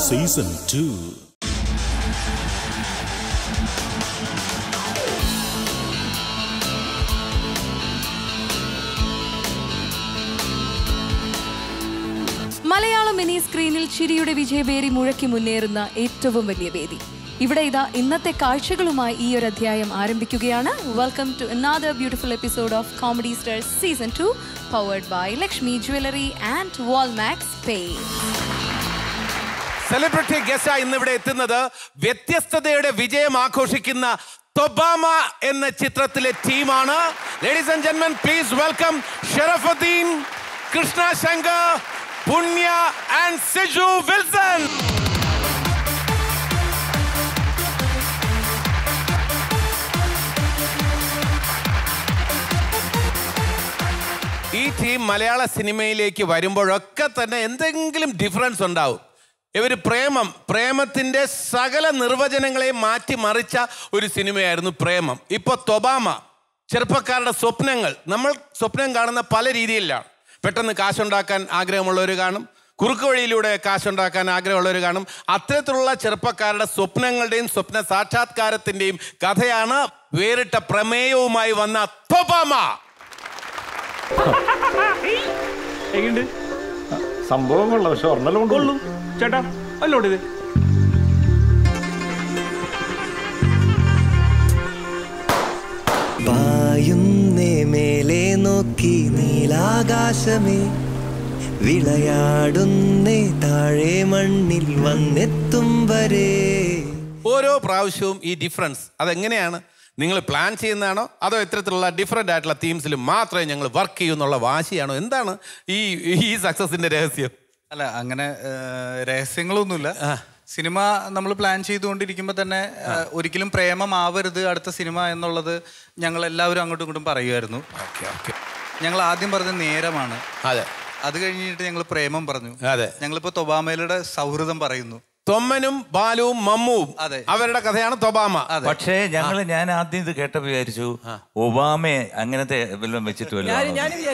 Season two Malayalam mini സ്ക്രീനിൽ ചിരിയുടെ വിജയപേരി മുഴക്കി മുന്നേറുന്ന ഏറ്റവും വലിയ വേദി ഇവിടെ ഇതാ ഇന്നത്തെ കാഴ്ചകളുമായി ഈ ഒരു അധ്യായം ആരംഭിക്കുകയാണ് welcome to another beautiful episode of comedy stars season two powered by Lakshmi jewellery and Walmax പേ സെലിബ്രിറ്റി ഗസ്റ്റ് ഇന്ന് ഇവിടെ എത്തുന്നത് വ്യത്യസ്തതയുടെ വിജയം ആഘോഷിക്കുന്ന തൊബാമ എന്ന ചിത്രത്തിലെ ടീമാണ് ലേഡീസ് ആൻഡ് ജെന്മൻ please welcome Sharafudheen Krishna Shankar Punya and Siju Wilson ഈ ടീം മലയാള സിനിമയിലേക്ക് വരുമ്പോഴൊക്കെ തന്നെ എന്തെങ്കിലും ഡിഫറൻസ് ഉണ്ടാവും ഇവർ പ്രേമം പ്രേമത്തിന്റെ സകല നിർവചനങ്ങളെയും മാറ്റിമറിച്ച ഒരു സിനിമയായിരുന്നു പ്രേമം ഇപ്പോൾ തൊബാമ ചെറുപ്പക്കാരുടെ സ്വപ്നങ്ങൾ നമ്മൾ സ്വപ്നം കാണുന്ന പല രീതിയിലാണ് പെട്ടെന്ന് കാശുണ്ടാക്കാൻ ആഗ്രഹമുള്ളവർ കാണും കുറുക്ക് വഴിയിലൂടെ കാശുണ്ടാക്കാൻ ആഗ്രഹമുള്ളവർ കാണും അത്തരത്തിലുള്ള ചെറുപ്പക്കാരുടെ സ്വപ്നങ്ങളുടെയും സ്വപ്ന സാക്ഷാത്കാരത്തിന്റെയും കഥയാണ് വേറിട്ട പ്രമേയവുമായി വന്ന തൊബാമ എങ്ങനെയുണ്ട് സംഭവം കൊള്ളാം പക്ഷെ ഒരെണ്ണം കൊള്ളു ചേട്ടാ അല്ലോട് ഇത് പായുന്നേ മേലെ നോക്കി നീലാകാശമേ വിളയാടുന്നേ താഴെ മണ്ണിൽ വന്നെത്തും വരെ ഓരോ പ്രാവശ്യവും ഈ ഡിഫറൻസ് അതെങ്ങനെയാണ് നിങ്ങൾ പ്ലാൻ ചെയ്യുന്നതാണോ അതോ ഇത്തരത്തിലുള്ള ഡിഫറെൻ്റ് ആയിട്ടുള്ള തീംസിൽ മാത്രമേ ഞങ്ങൾ വർക്ക് ചെയ്യൂ എന്നുള്ള വാശിയാണോ എന്താണ് ഈ ഈ സക്സസിന്റെ രഹസ്യം അല്ല അങ്ങനെ ഏഹ്, രഹസ്യങ്ങളൊന്നുമില്ല സിനിമ നമ്മൾ പ്ലാൻ ചെയ്തുകൊണ്ടിരിക്കുമ്പോൾ തന്നെ ഏഹ്, ഒരിക്കലും പ്രേമമാവരുത് അടുത്ത സിനിമ എന്നുള്ളത് ഞങ്ങൾ എല്ലാവരും അങ്ങോട്ടും ഇങ്ങോട്ടും പറയുമായിരുന്നു ഓക്കെ ഓക്കെ ഞങ്ങൾ ആദ്യം പറഞ്ഞത് നേരമാണ് അതെ അത് കഴിഞ്ഞിട്ട് ഞങ്ങൾ പ്രേമം പറഞ്ഞു അതെ ഞങ്ങളിപ്പോൾ തൊബാമയിലൂടെ സൗഹൃദം പറയുന്നു തൊമ്മനും ബാലുവും മമ്മുവും അതെ. അവരുടെ കഥയാണ് തൊബാമ അതെ. പക്ഷേ ഞങ്ങൾ ഞാൻ ആദ്യം ഇത് കേട്ടപ്പോ വിചാരിച്ചു ഒബാമയെ അങ്ങനത്തെ വല്ലതും വെച്ചിട്ട് വല്ലതും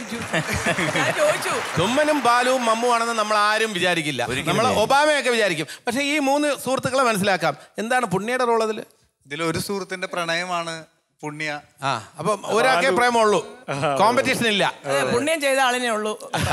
തൊമ്മനും ബാലുവും മമ്മുവാണെന്ന് നമ്മൾ ആരും വിചാരിക്കില്ല നമ്മൾ ഒബാമയൊക്കെ വിചാരിക്കും പക്ഷെ ഈ മൂന്ന് സുഹൃത്തുക്കളെ മനസ്സിലാക്കാം എന്താണ് പുണ്യയുടെ റോൾ അതിൽ ഇതിൽ ഒരു സുഹൃത്തിന്റെ പ്രണയമാണ് പുണ്യ ആ അപ്പം ഒരാൾക്കേ പ്രേമമുള്ളൂ കോമ്പറ്റീഷൻ ഇല്ല പുണ്യം ചെയ്ത ആളിനെ ഉള്ളൂ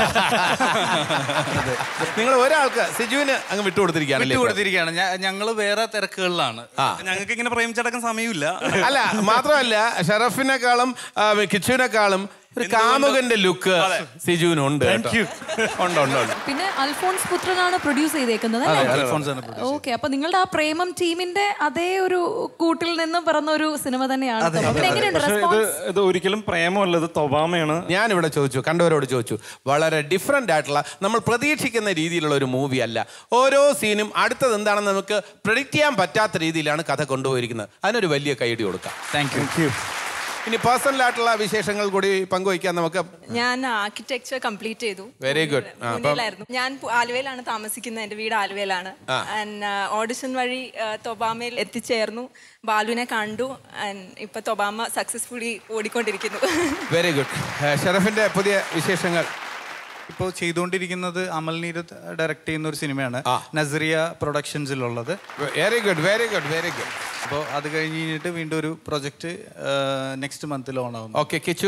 നിങ്ങൾ ഒരാൾക്ക് സിജുവിന് അങ്ങ് വിട്ടുകൊടുത്തിരിക്കുകയാണ് വിട്ടുകൊടുത്തിരിക്കുകയാണ് ഞങ്ങൾ വേറെ തിരക്കുകളിലാണ് ഞങ്ങൾക്ക് ഇങ്ങനെ പ്രേമിച്ചടക്കാൻ സമയമില്ല അല്ല മാത്രമല്ല ഷറഫിനെക്കാളും ആ, കിച്ചുവിനെക്കാളും ഒരു കാമുകന്റെ ലുക്ക് സിജുവിനുണ്ട് കേട്ടോ. ഉണ്ട് ഉണ്ട് ഉണ്ട് പിന്നെ അൽഫോൺസ് പുത്രനാണ് പ്രൊഡ്യൂസ് ചെയ്തേക്കുന്നത് ഓക്കെ അപ്പൊ നിങ്ങളുടെ ആ പ്രേമം ടീമിന്റെ അതേ ഒരു കൂട്ടിൽ നിന്ന് പിറന്ന ഒരു സിനിമ തന്നെയാണ് തൊബ. പിന്നെ എങ്ങനെയുണ്ട് പക്ഷെ ഇത് റെസ്പോൺസ് ഇത് ഒരിക്കലും പ്രേമമല്ല ഇത് തൊബാമയാണ് ഞാൻ ഇവിടെ ചോദിച്ചു കണ്ടവരോട് ചോദിച്ചു വളരെ ഡിഫറെൻ്റ് ആയിട്ടുള്ള നമ്മൾ പ്രതീക്ഷിക്കുന്ന രീതിയിലുള്ള ഒരു മൂവി അല്ല ഓരോ സീനും അടുത്തത് എന്താണെന്ന് നമുക്ക് പ്രെഡിക്റ്റ് ചെയ്യാൻ പറ്റാത്ത രീതിയിലാണ് കഥ കൊണ്ടുപോയിരിക്കുന്നത് അതിനൊരു വലിയ കൈയടി കൊടുക്കാം താങ്ക് യു ഇനി പേഴ്സണൽ ആയിട്ടുള്ള വിശേഷങ്ങൾ കൂടി പങ്കുവയ്ക്കാൻ നമുക്ക് ഞാൻ ആർക്കിടെക്ചർ കംപ്ലീറ്റ് ചെയ്തു Very good. ആ, അപ്പം- പൂനെയിലായിരുന്നു ഞാൻ പു- ആലുവയിലാണ് താമസിക്കുന്നത് എൻ്റെ വീട് ആലുവയിലാണ് ആൻഡ് ഓഡിഷൻ വഴി ആ, തൊബാമയിൽ എത്തിച്ചേർന്നു ബാലുവിനെ കണ്ടു ആൻഡ് ഇപ്പൊ തൊബാമ സക്സസ്ഫുള്ളി ഓടിക്കൊണ്ടിരിക്കുന്നു വെരി ഗുഡ് ഷറഫിന്റെ പുതിയ വിശേഷങ്ങൾ ഇപ്പോൾ ചെയ്തുകൊണ്ടിരിക്കുന്നത് അമൽ നീരത് ഡയറക്ട് ചെയ്യുന്ന ഒരു സിനിമയാണ് ആ. നസറിയ പ്രൊഡക്ഷൻസിലുള്ളത് very good very good very good അപ്പോൾ അത് കഴിഞ്ഞ് കഴിഞ്ഞിട്ട് വീണ്ടും ഒരു പ്രൊജക്റ്റ് നെക്സ്റ്റ് മന്ത് ലോൺ ആവുന്നു ഓക്കെ കിച്ചു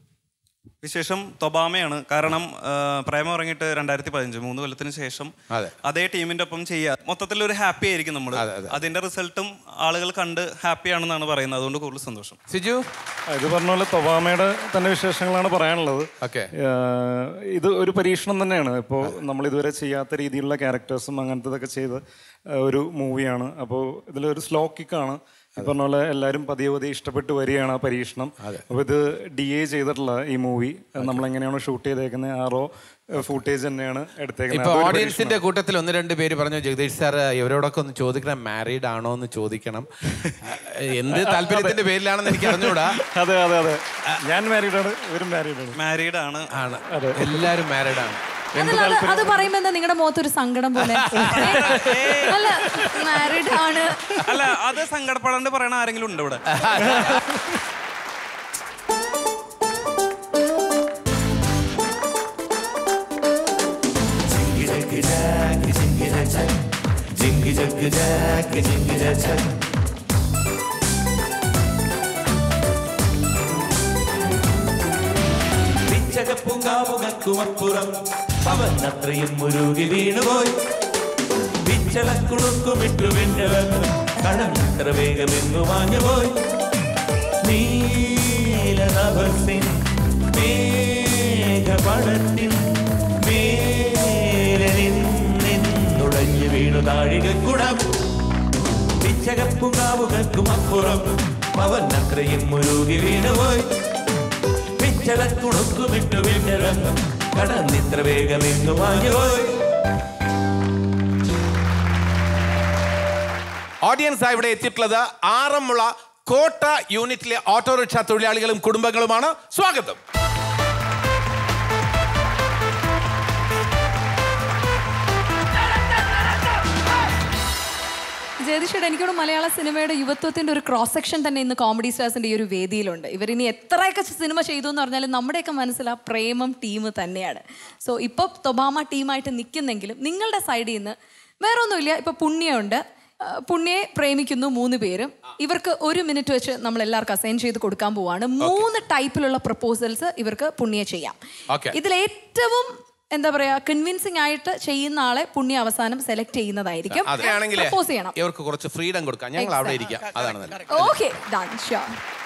വിശേഷം തൊബാമയാണ് കാരണം ആ, പ്രേമം ഇറങ്ങിയിട്ട് രണ്ടായിരത്തി പതിനഞ്ച് മൂന്ന് കൊല്ലത്തിന് ശേഷം അതെ. അതേ ടീമിന്റെ ഒപ്പം ചെയ്യുക മൊത്തത്തിൽ ഒരു ഹാപ്പി ആയിരിക്കും നമ്മൾ അതെ, അതെ. അതിന്റെ റിസൾട്ടും ആളുകൾ കണ്ട് ഹാപ്പി ആണെന്നാണ് പറയുന്നത് അതുകൊണ്ട് കൂടുതൽ സന്തോഷം സിജു ഇത് പറഞ്ഞ പോലെ തൊബാമയുടെ തന്നെ വിശേഷങ്ങളാണ് പറയാനുള്ളത് ഓക്കെ ഏഹ് ഇത് ഒരു പരീക്ഷണം തന്നെയാണ് ഇപ്പോൾ നമ്മൾ ഇതുവരെ ചെയ്യാത്ത രീതിയിലുള്ള ക്യാരക്ടേഴ്സും അങ്ങനത്തതൊക്കെ ചെയ്ത ഏഹ് ഒരു മൂവിയാണ് അപ്പോൾ ഇതിലൊരു സ്ലോ കിക്കാണ് ഈ പറഞ്ഞ പോലെ എല്ലാവരും പതിയെ പതിയെ ഇഷ്ടപ്പെട്ട് വരികയാണ് ആ പരീക്ഷണം അപ്പോൾ ഇത് ഡി എ ചെയ്തിട്ടുള്ള ഈ മൂവി നമ്മൾ എങ്ങനെയാണോ ഷൂട്ട് ചെയ്തേക്കുന്നത് ആ റോ ഫൂട്ടേജ് തന്നെയാണ് എടുത്തേക്കുന്നത് ഇപ്പൊ അതൊരു ഓഡിയൻസിന്റെ കൂട്ടത്തിൽ ഒന്ന് രണ്ട് പേര് പറഞ്ഞു ജഗദീഷ് സാർ ഇവരോടൊക്കെ ഒന്ന് ചോദിക്കണം മാരീഡ് ആണോ എന്ന് ചോദിക്കണം എന്ത് താല്പര്യത്തിന്റെ പേരിലാണെന്ന് എനിക്ക് അറിഞ്ഞൂടാ പരീക്ഷണം. അതെ അതെ അതെ ഞാൻ മാരീഡ് ആണ് ഇവരും മാരീഡ് ആണ് മാരീഡ് ആണ് ആണ് എല്ലാരും മാരീഡ് ആണ് അതല്ല, അത് അത് പറയുമ്പോ എന്താ നിങ്ങളുടെ മുഖത്തൊരു സങ്കടം പോലെ ഏ? അല്ല മാരീഡ് ആണ് അല്ല അത് സങ്കടപ്പെടാണ്ട് പറയണ ആരെങ്കിലും ഉണ്ടോ ഇവിടെ jig jag jack jig jack പിച്ചകപ്പൂങ്കാവുകൾക്കുമപ്പുറം അവൻ അത്രയും മുരുകി വീണുപോയി പിച്ചളക്കുളുക്കുമിട്ടു വിണ്ടവൻ കടം ഇത്ര വേഗമെന്നു മാഞ്ഞുപോയി നീലനഭസിൻ മേഘപടത്തിൻ മേലെ നിന്നുടഞ്ഞു വീണു താഴികക്കുടം പിച്ചകപ്പുകാവുകൾക്കും അപ്പുറം അവൻ അത്രയും മുരുകി വീണുപോയി പിച്ചളക്കുണുക്കുമിട്ടു വിണ്ടവൻ കടന്നിത്ര വേഗമെന്നു മാഞ്ഞുപോയി ഓഡിയൻസ് ഇവിടെ എത്തിയിട്ടുള്ളത് ആറന്മുള കോട്ട യൂണിറ്റിലെ ഓട്ടോറിക്ഷ തൊഴിലാളികളും കുടുംബങ്ങളുമാണ് സ്വാഗതം ജയതിഷയുടെ എനിക്കോട് മലയാള സിനിമയുടെ യുവത്വത്തിന്റെ ഒരു ക്രോസ് സെക്ഷൻ തന്നെ ഇന്ന് കോമഡി സ്റ്റാർസിന്റെ ഈ ഒരു വേദിയിലുണ്ട് ഇവരിനി എത്രയൊക്കെ സിനിമ ചെയ്തു എന്ന് പറഞ്ഞാലും നമ്മുടെയൊക്കെ മനസ്സിൽ ആ പ്രേമം ടീം തന്നെയാണ് സോ ഇപ്പോൾ തൊബാമ ടീമായിട്ട് നിൽക്കുന്നെങ്കിലും നിങ്ങളുടെ സൈഡിൽ നിന്ന് വേറെ ഒന്നുമില്ല ഇപ്പൊ പുണ്യമുണ്ട് ആ, പുണ്യയെ പ്രേമിക്കുന്നു മൂന്ന് പേരും ഇവർക്ക് ഒരു മിനിറ്റ് വെച്ച് നമ്മൾ എല്ലാവർക്കും അസൈൻ ചെയ്ത് കൊടുക്കാൻ പോവാണ് മൂന്ന് ടൈപ്പിലുള്ള പ്രപ്പോസൽസ് ഇവർക്ക് പുണ്യ ചെയ്യാം Okay. ഇതിൽ ഏറ്റവും എന്താ പറയാ കൺവിൻസിംഗ് ആയിട്ട് ചെയ്യുന്ന ആളെ പുണ്യ അവസാനം സെലക്ട് ചെയ്യുന്നതായിരിക്കും അതെയാണെങ്കിൽ പ്രപ്പോസ് ചെയ്യണം ഇവർക്ക് കുറച്ച് ഫ്രീഡം കൊടുക്കാം ഞങ്ങൾ അവിടെ ഇരിക്കാം അതാണ് നല്ലത് ഓക്കെ ഡൺ ഷുവർ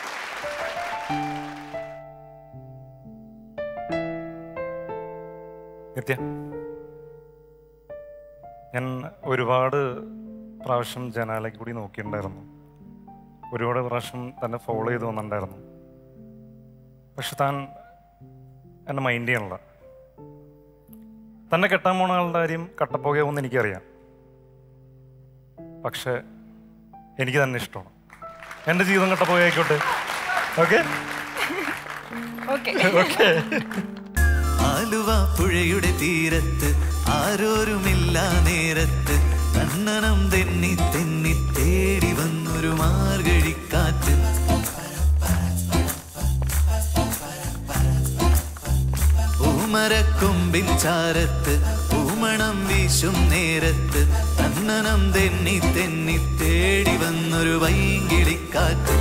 നിത്യ ഞാൻ ഒരുപാട് പ്രാവശ്യം ജനാലയ്ക്ക് കൂടി നോക്കിയിട്ടുണ്ടായിരുന്നു ഒരുപാട് പ്രാവശ്യം തന്നെ ഫോളോ ചെയ്ത് വന്നിട്ടുണ്ടായിരുന്നു പക്ഷെ താൻ എന്നെ മൈൻഡ് ചെയ്യണില്ല തന്നെ കെട്ടാൻ പോണ ആളുടെ കാര്യം കട്ടപ്പോകയാവുമെന്ന് എനിക്കറിയാം പക്ഷെ എനിക്ക് തന്നെ ഇഷ്ടമാണ് എൻ്റെ ജീവിതം കട്ടപ്പോയായിക്കോട്ടെ ഓക്കെ ഓക്കെ ആലുവ പുഴയുടെ തീരത്ത് ആരോരുമില്ല നേരത്ത് കണ്ണനം തെന്നി തെന്നി തേടി വന്നൊരു മാർഗഴിക്കാറ്റ് പൂമരക്കൊമ്പിൻ ചാരത്ത് പൂമണം വീശും നേരത്ത് കണ്ണനം തെന്നി തെന്നി തേടി വന്നൊരു വൈകിളിക്കാറ്റ്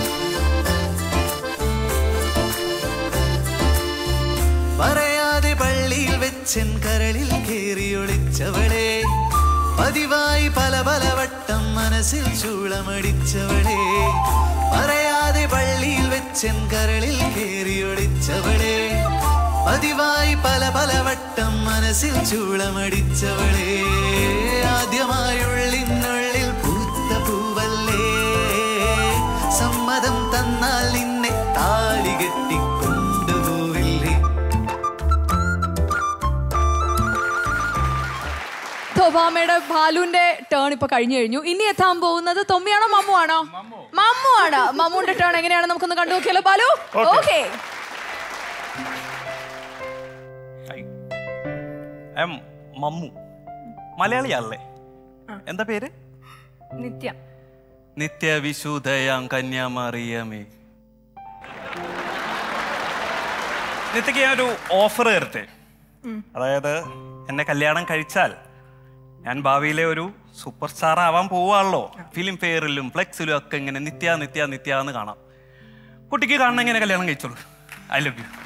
പറയാതെ പള്ളിയിൽ വെച്ചൻ കരളിൽ കേറിയൊളിച്ചവളെ പതിവായി പല പല വട്ടം മനസ്സിൽ ചൂളമടിച്ചവളെ പറയാതെ പള്ളിയിൽ വെച്ചൻ കരളിൽ കേറിയൊളിച്ചവളെ പതിവായി പല പല വട്ടം മനസ്സിൽ ചൂളമടിച്ചവളെ ആദ്യമായുള്ളിനുള്ളിൽ പൂത്ത പൂവല്ലേ സമ്മതം തന്നാൽ നിന്നെ താലി കെട്ടിക്കൊണ്ടുപോവില്ലേ ഒബാമയുടെ ബാലുവിന്റെ ടേൺ ഇപ്പൊ കഴിഞ്ഞു കഴിഞ്ഞു ഇനി എത്താൻ പോകുന്നത് തൊമ്മിയാണോ മമ്മു ആണോ മമ്മു ആണ് മമ്മുന്റെ ടേൺ എങ്ങനെയാണ് നമുക്കൊന്ന് കണ്ടു നോക്കിയാലോ Balu okay I am Mammu മലയാളിയാണല്ലേ എന്താ പേര് നിത്യ നിത്യവിശുദ്ധയാം കന്യാമറിയമേ നിത്യക്ക് ഞാൻ ഒരു ഓഫർ തരട്ടെ അതായത് എന്നെ കല്യാണം കഴിച്ചാൽ ഞാൻ ഭാവിയിലെ ഒരു സൂപ്പർ സ്റ്റാർ ആവാൻ പോവാണല്ലോ ഫിലിം ഫെയറിലും ഫ്ലെക്സിലും ഒക്കെ ഇങ്ങനെ നിത്യ നിത്യ നിത്യ എന്ന് കാണാം കുട്ടിക്ക് കാണണം ഇങ്ങനെ കല്യാണം കഴിച്ചോളൂ ഐ ലവ് യു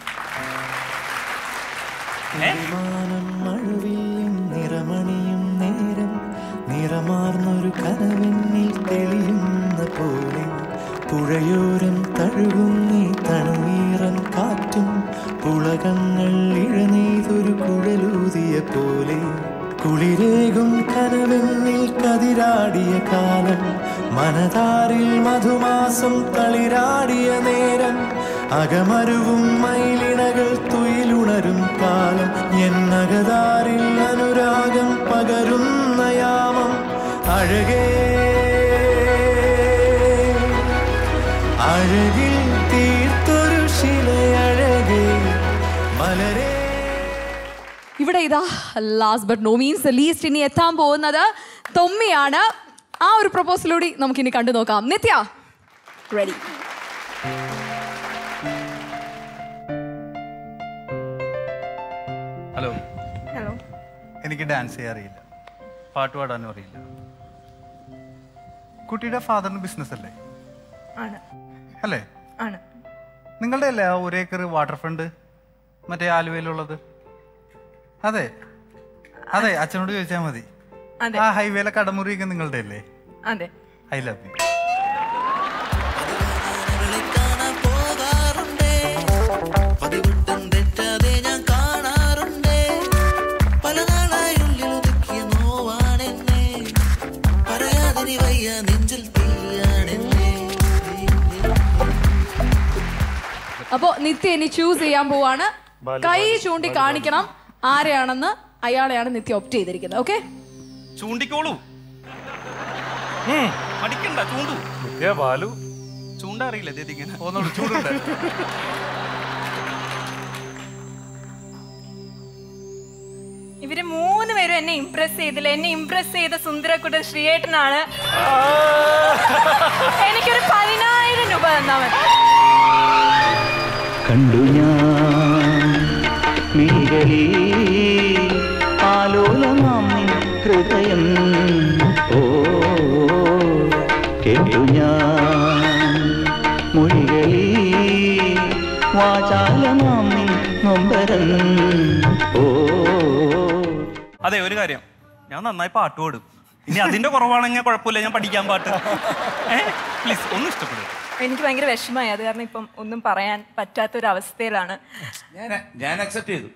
മാനം മഴവില്ലിൻ നിറമണിയും നേരം നിറമാർന്നൊരു കനവെന്നിൽ തെളിയുന്ന പോലെ പുഴയോരം തഴുകുന്നീ തണുനീറൻ കാറ്റും പുളകങ്ങൾ ഇഴനെയ്തൊരു കുഴലൂതിയ പോലെ കുളിരേകും കനവെന്നിൽ കതിരാടിയ കാലം മനതാരിൽ മധുമാസം തളിരാടിയ നേരം അകമരുവും മയിലിണകൾ തുയിലുണരും കാലം എന്നകതാരിൽ അനുരാഗം പകരുന്ന യാമം അഴകേ അഴകിൽ തീർത്തൊരു ശിലയഴകേ മലരേ ഇവിടെ ഇതാ last but no means least ഇനി എത്താൻ പോകുന്നത് തൊമ്മിയാണ് ആ ഒരു പ്രപ്പോസലൂടി നമുക്കിനി കണ്ടു നോക്കാം നിത്യ റെഡി ഹലോ ഹലോ എനിക്ക് ഡാൻസ് ചെയ്യാൻ അറിയില്ല പാട്ട് പാടാനും അറിയില്ല കുട്ടിയുടെ ഫാദറിന് ബിസിനസ് അല്ലേ ആണ് അല്ലേ ആണ് നിങ്ങളുടെ അല്ലേ ആ ഒരേക്കർ വാട്ടർ ഫ്രണ്ട് മറ്റേ ആലുവയിലുള്ളത് അതെ അതെ അച്ഛനോട് ചോദിച്ചാൽ മതി അതെ. ആ ഹൈവേയിലെ കടമുറിയൊക്കെ നിങ്ങളുടെ അല്ലേ അതെ ഐ ലവ് യു പതിവിട്ടും തെറ്റാതെ ഞാൻ കാണാറുണ്ട് പല നാളായി ഉള്ളിൽ ഒതുക്കിയ നോവാണെന്നെ പറയാതിനി വയ്യ നെഞ്ചിൽ തീയാണെന്നെ അപ്പോ നിത്യ ഇനി ചൂസ് ചെയ്യാൻ പോവാണ് കൈ ചൂണ്ടി കാണിക്കണം ആരെയാണെന്ന് അയാളെയാണ് നിത്യ ഒപ്റ്റ് ചെയ്തിരിക്കുന്നത് ഓക്കെ ചൂണ്ടിക്കോളൂ ഉം, മടിക്കണ്ട ചൂണ്ടു ബാലു ചൂണ്ട അറിയില്ല ഇങ്ങനെ ഒന്നുകൂടി ചൂടുണ്ട് ഇവര് മൂന്ന് പേരും എന്നെ ഇംപ്രസ് ചെയ്തില്ല എന്നെ ഇംപ്രസ് ചെയ്ത സുന്ദരക്കുട്ട ശ്രീയേട്ടനാണ് എനിക്കൊരു പതിനായിരം രൂപ തന്നാ മതി കണ്ടു ഞാൻ മിഴികളിൽ ആലോലമാം നിൻ ഹൃദയം ഓ കേട്ടു ഞാൻ മൊഴികളിൽ വാചാലമാം നിൻ നൊമ്പരം ഓ അതെ ഒരു കാര്യം ഞാൻ നന്നായി പാട്ട് പാടും ഇനി അതിന്റെ കുറവാണെങ്കിൽ കുഴപ്പമില്ല ഞാൻ പഠിക്കാൻ പാട്ട് പ്ലീസ് ഒന്ന് ഇഷ്ടപ്പെടും എനിക്ക് ഭയങ്കര വിഷമമായി അത് കാരണം ഇപ്പം ഒന്നും പറയാൻ പറ്റാത്തൊരവസ്ഥയിലാണ് ഞാൻ അക്സെപ്റ്റ് ചെയ്തു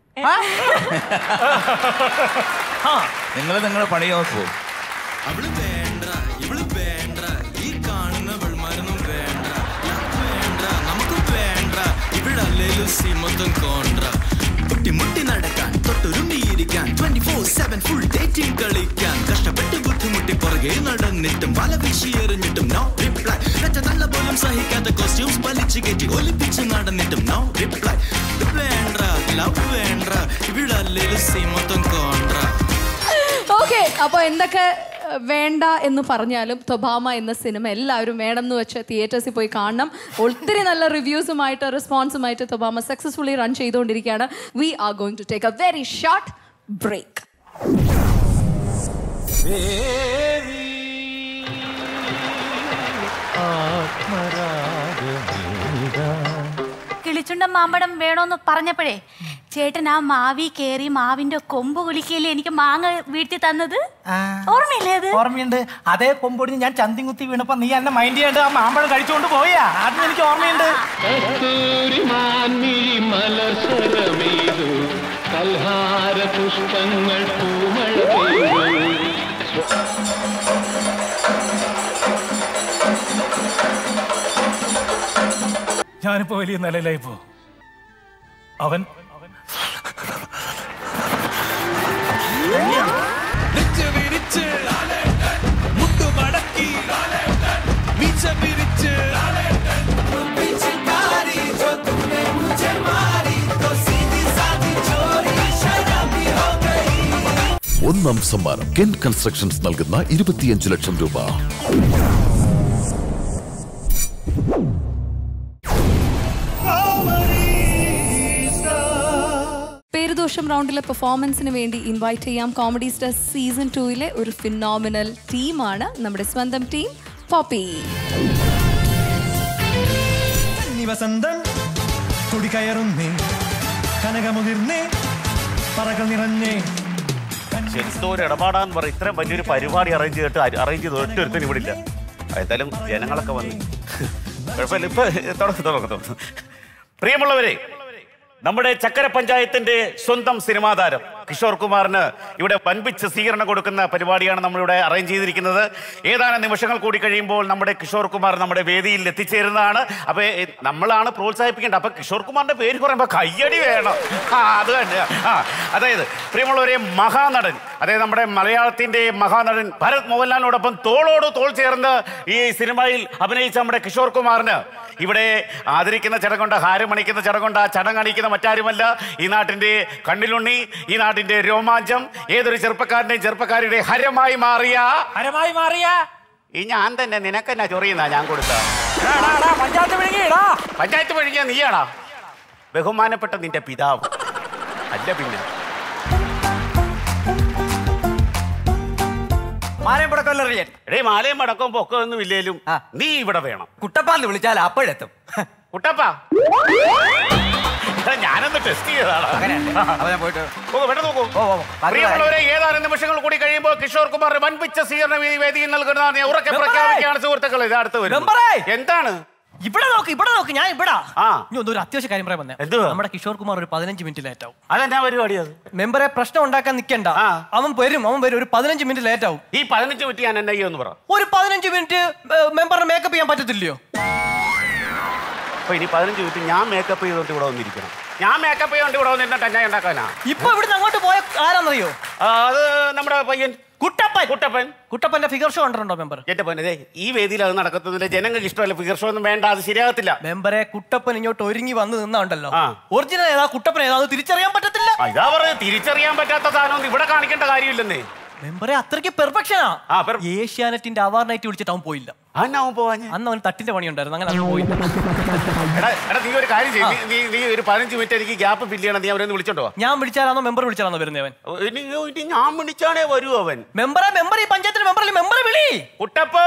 നിങ്ങൾ നിങ്ങളുടെ പണി നോക്കൂ അവള് വേണ്ട ഇവള് വേണ്ട ഈ കാണുന്ന വെള്മാരൊന്നും വേണ്ട വേണ്ട നമുക്ക് വേണ്ട ഇവിടല്ലേലും സിമത്തും കോണ്ട മുട്ടി നടക്കാൻ തൊട്ടുരുമ്പിയിരിക്കാൻ twenty four seven full dating കളിക്കാൻ കഷ്ടപ്പെട്ട് ബുദ്ധിമുട്ടി പുറകെ നടന്നിട്ടും വല വീശി എറിഞ്ഞിട്ടും നോ റിപ്ലൈ മറ്റേ നല്ല പോലും സഹിക്കാത്ത കോസ്റ്റ്യൂംസ് വലിച്ചു കയറ്റി ഒലിപ്പിച്ച് നടന്നിട്ടും നോ റിപ്ലൈ വേണ്ട ലവ് വേണ്ട ഇവിടല്ലേലും സിമത്തും കോണ്ട ഓക്കെ അപ്പൊ എന്തൊക്കെ ഏഹ്, വേണ്ട എന്ന് പറഞ്ഞാലും തൊബാമ എന്ന സിനിമ എല്ലാവരും വേണമെന്ന് വെച്ച് തിയേറ്റേഴ്സിൽ പോയി കാണണം ഒത്തിരി നല്ല റിവ്യൂസുമായിട്ട് റെസ്പോൺസുമായിട്ട് തൊബാമ സക്സസ്ഫുള്ളി റൺ ചെയ്തുകൊണ്ടിരിക്കുകയാണ് we are going to take a very short break കിളിച്ചുണ്ടൻ മാമ്പഴം വേണോന്ന് പറഞ്ഞപ്പോഴേ ചേട്ടൻ ആ മാവി കേറി മാവിന്റെ കൊമ്പ് കുലിക്കല്ലേ എനിക്ക് മാങ്ങ വീഴ്ത്തി തന്നത് ഓർമ്മയില്ലേ അത് ഓർമ്മയുണ്ട് അതേ കൊമ്പൊടിഞ്ഞ് ഞാൻ ചന്തി കുത്തി വീണപ്പോ നീ എന്നെ മൈൻഡ് ചെയ്യേണ്ട ആ മാമ്പഴം കഴിച്ചുകൊണ്ട് പോയാ അതും എനിക്ക് ഓർമ്മയുണ്ട് കൽഹാര പുഷ്പങ്ങൾ പൂമഴ പെയ്തു ഞാനിപ്പോ വലിയ നിലയിലായിപ്പോ അവൻ ഒന്നാം സമ്മാനം കെൻ കൺസ്ട്രക്ഷൻസ് നൽകുന്ന ഇരുപത്തിയഞ്ച് ലക്ഷം രൂപ പേരുദോഷം റൗണ്ടിലെ പെർഫോമൻസിന് വേണ്ടി ഇൻവൈറ്റ് ചെയ്യാം കോമഡി സ്റ്റാർ സീസൺ ടൂയിലെ ഒരു ഫിനോമിനൽ ടീമാണ് നമ്മുടെ സ്വന്തം ടീം പോപ്പി വസന്തം കുടികയറുന്നേ കനകമുതിർന്നേ പറകൾ നിറഞ്ഞേ എന്തോ ഒരു ഇടപാടാന്ന് പറയും ഇത്രയും വലിയൊരു പരിപാടി അറേഞ്ച് ചെയ്തിട്ട് അറേഞ്ച് ചെയ്ത് ഒറ്റ ഒരുത്തനും ഇവിടെ ഇല്ല എന്തായാലും ജനങ്ങളൊക്കെ വന്നു കുഴപ്പമില്ല ഇപ്പൊ തുടക്കം തുടക്കം തുടക്കം പ്രിയമുള്ളവരെ നമ്മുടെ ചക്കര പഞ്ചായത്തിന്റെ സ്വന്തം സിനിമാ താരം കിഷോർ കുമാറിന് ഇവിടെ വൻപിച്ച സ്വീകരണം കൊടുക്കുന്ന പരിപാടിയാണ് നമ്മളിവിടെ അറേഞ്ച് ചെയ്തിരിക്കുന്നത് ഏതാനും നിമിഷങ്ങൾ കൂടി കഴിയുമ്പോൾ നമ്മുടെ കിഷോർ കുമാർ നമ്മുടെ വേദിയിൽ എത്തിച്ചേരുന്നതാണ് അപ്പൊ ഏ, നമ്മളാണ് പ്രോത്സാഹിപ്പിക്കേണ്ടത് അപ്പൊ കിഷോർ കുമാറിന്റെ പേര് പറയുമ്പോൾ കയ്യടി വേണം ആ അത് തന്നെ ആ അതായത് പ്രിയമുള്ളവരെ മഹാനടൻ അതായത് നമ്മുടെ മലയാളത്തിന്റെ മഹാനടൻ ഭരത് മോഹൻലാലിനോടൊപ്പം തോളോട് തോൾ ചേർന്ന് ഈ സിനിമയിൽ അഭിനയിച്ച നമ്മുടെ കിഷോർ കുമാറിന് ഇവിടെ ആദരിക്കുന്ന ചടങ്ങുണ്ട് ഹാരമണിക്കുന്ന ചടങ്ങുണ്ട് ആ ചടങ്ങ് അണിക്കുന്ന മറ്റാരുമല്ല ഈ നാട്ടിന്റെ കണ്ണിലുണ്ണി ഈ നാട്ടിന്റെ രോമാഞ്ചം ഏതൊരു ചെറുപ്പക്കാരന്റെയും ചെറുപ്പക്കാരുടെ ഹരമായി മാറിയ ഹരമായി മാറിയ ഈ ഞാൻ തന്നെ നിനക്കെന്നാ ചൊറിയുന്ന ഞാൻ കൊടുത്ത പഞ്ചായത്ത് വിഴുങ്ങിയിടാ പഞ്ചായത്ത് വഴിഞ്ഞ നീയാടാ ബഹുമാനപ്പെട്ട നിന്റെ പിതാവ് അല്ല പിന്നെ മാലയും പടക്കമല്ല അറിയാൻ എടേ മാലയും പടക്കവും പൊക്കമൊന്നും ഇല്ലേലും നീ ഇവിടെ വേണം കുട്ടപ്പാന്ന് വിളിച്ചാൽ അപ്പോഴെത്തും കുട്ടപ്പ എടാ, ഞാനൊന്ന് ടെസ്റ്റ് ചെയ്തതാണ് അപ്പൊ ഞാൻ പോയിട്ട് പെട്ടെന്ന് നോക്കൂ പ്രിയമുള്ളവരെ ഏതാനും നിമിഷങ്ങൾ കൂടി കഴിയുമ്പോൾ കിഷോർ കുമാർ വൻപിച്ച സ്വീകരണ വേദി- വേദിയിൽ നൽകുന്ന ഞാൻ ഉറക്കെ മെമ്പറേ! പ്രഖ്യാപിക്കുകയാണ് സുഹൃത്തുക്കൾ ഇത് അടുത്ത് വരും മെമ്പറേ! എന്താണ് ഇവിടെ നോക്ക് ഇവിടെ നോക്ക് ഞാൻ ഇവിടെ ആ. ഇനി ഒന്നും ഒരു അത്യാവശ്യ കാര്യം പറയാൻ വന്നേ എന്തുവാ? നമ്മുടെ കിഷോർ കുമാർ ഒരു പതിനഞ്ച് മിനിറ്റ് ലേറ്റ് ആവും അതെന്നാ പരിപാടി അത് മെമ്പറെ പ്രശ്നം ഉണ്ടാക്കാൻ നിൽക്കണ്ട അവൻ വരും അവൻ വരും ഒരു പതിനഞ്ച് മിനിറ്റ് ലേറ്റ് ആവും ഈ പതിനഞ്ച് മിനിറ്റ് ഞാൻ എന്നെ ചെയ്യുമെന്ന് പറ ഒരു പതിനഞ്ച് മിനിറ്റ് മെമ്പറിന് മേക്കപ്പ് ചെയ്യാൻ പറ്റത്തില്ലയോ അപ്പൊ ഇനി പതിനഞ്ച് മിനിറ്റ് ഞാൻ മേക്കപ്പ് ചെയ്തോണ്ട് ഇവിടെ വന്നിരിക്കണം ഞാൻ മേക്കപ്പ് ചെയ്തോണ്ട് ഇവിടെ വന്നിരുന്നിട്ട് ഞാൻ ഉണ്ടാക്കാനാ ഇപ്പൊ ഇവിടുന്ന് അങ്ങോട്ട് പോയ ആരാന്നറിയോ ആ, അത് നമ്മുടെ പയ്യൻ കുട്ടപ്പൻ കുട്ടപ്പൻ കുട്ടപ്പന്റെ ഫിഗർ ഷോ കണ്ടിട്ടുണ്ടോ മെമ്പർ എന്റെ പൊന്നെ ഈ വേദിയിൽ അത് നടക്കുന്നില്ല ജനങ്ങൾക്ക് ഇഷ്ടമല്ല ഫിഗർ ഷോ ഒന്നും വേണ്ട അത് ശരിയാകത്തില്ല മെമ്പറെ കുട്ടപ്പൻ ഇങ്ങോട്ട് ഒരുങ്ങി വന്ന് നിന്നുണ്ടല്ലോ ഒറിജിനൽ ഏതാ കുട്ടപ്പൻ ഏതാ അത് തിരിച്ചറിയാൻ പറ്റത്തില്ല ആ, ഇതാ പറയുന്നത് തിരിച്ചറിയാൻ പറ്റാത്ത സാധനം ഇവിടെ കാണിക്കേണ്ട കാര്യമില്ലെന്നേ മെമ്പറെ അത്രയ്ക്ക് പെർഫെക്ഷനാ ഏഷ്യാനെറ്റിന്റെ അവാർ നൈറ്റ് വിളിച്ചിട്ട് അവൻ പോയില്ല അവൻ പോവാൻ അന്ന് അവൻ തട്ടിന്റെ പണി ഉണ്ടായിരുന്നു അങ്ങനെ അവൻ പോയില്ല എടാ എടാ നീ ഒരു കാര്യം ചെയ്യ്. നീ- നീ നീ ഒരു പതിനഞ്ച് മിനിറ്റ് എനിക്ക് ഗ്യാപ്പ് ഫില്ല് ചെയ്യണം നീ അവരൊന്ന് വിളിച്ചോണ്ടോ ഞാൻ വിളിച്ചാലാണോ മെമ്പർ വിളിച്ചാലാണോ വരുന്നേ അവൻ ഇനി ഇനി ഞാൻ വിളിച്ചാണേ വരൂ അവൻ മെമ്പറെ മെമ്പർ ഈ പഞ്ചായത്തിന്റെ മെമ്പറല്ലേ മെമ്പറെ വിളി കുട്ടപ്പോ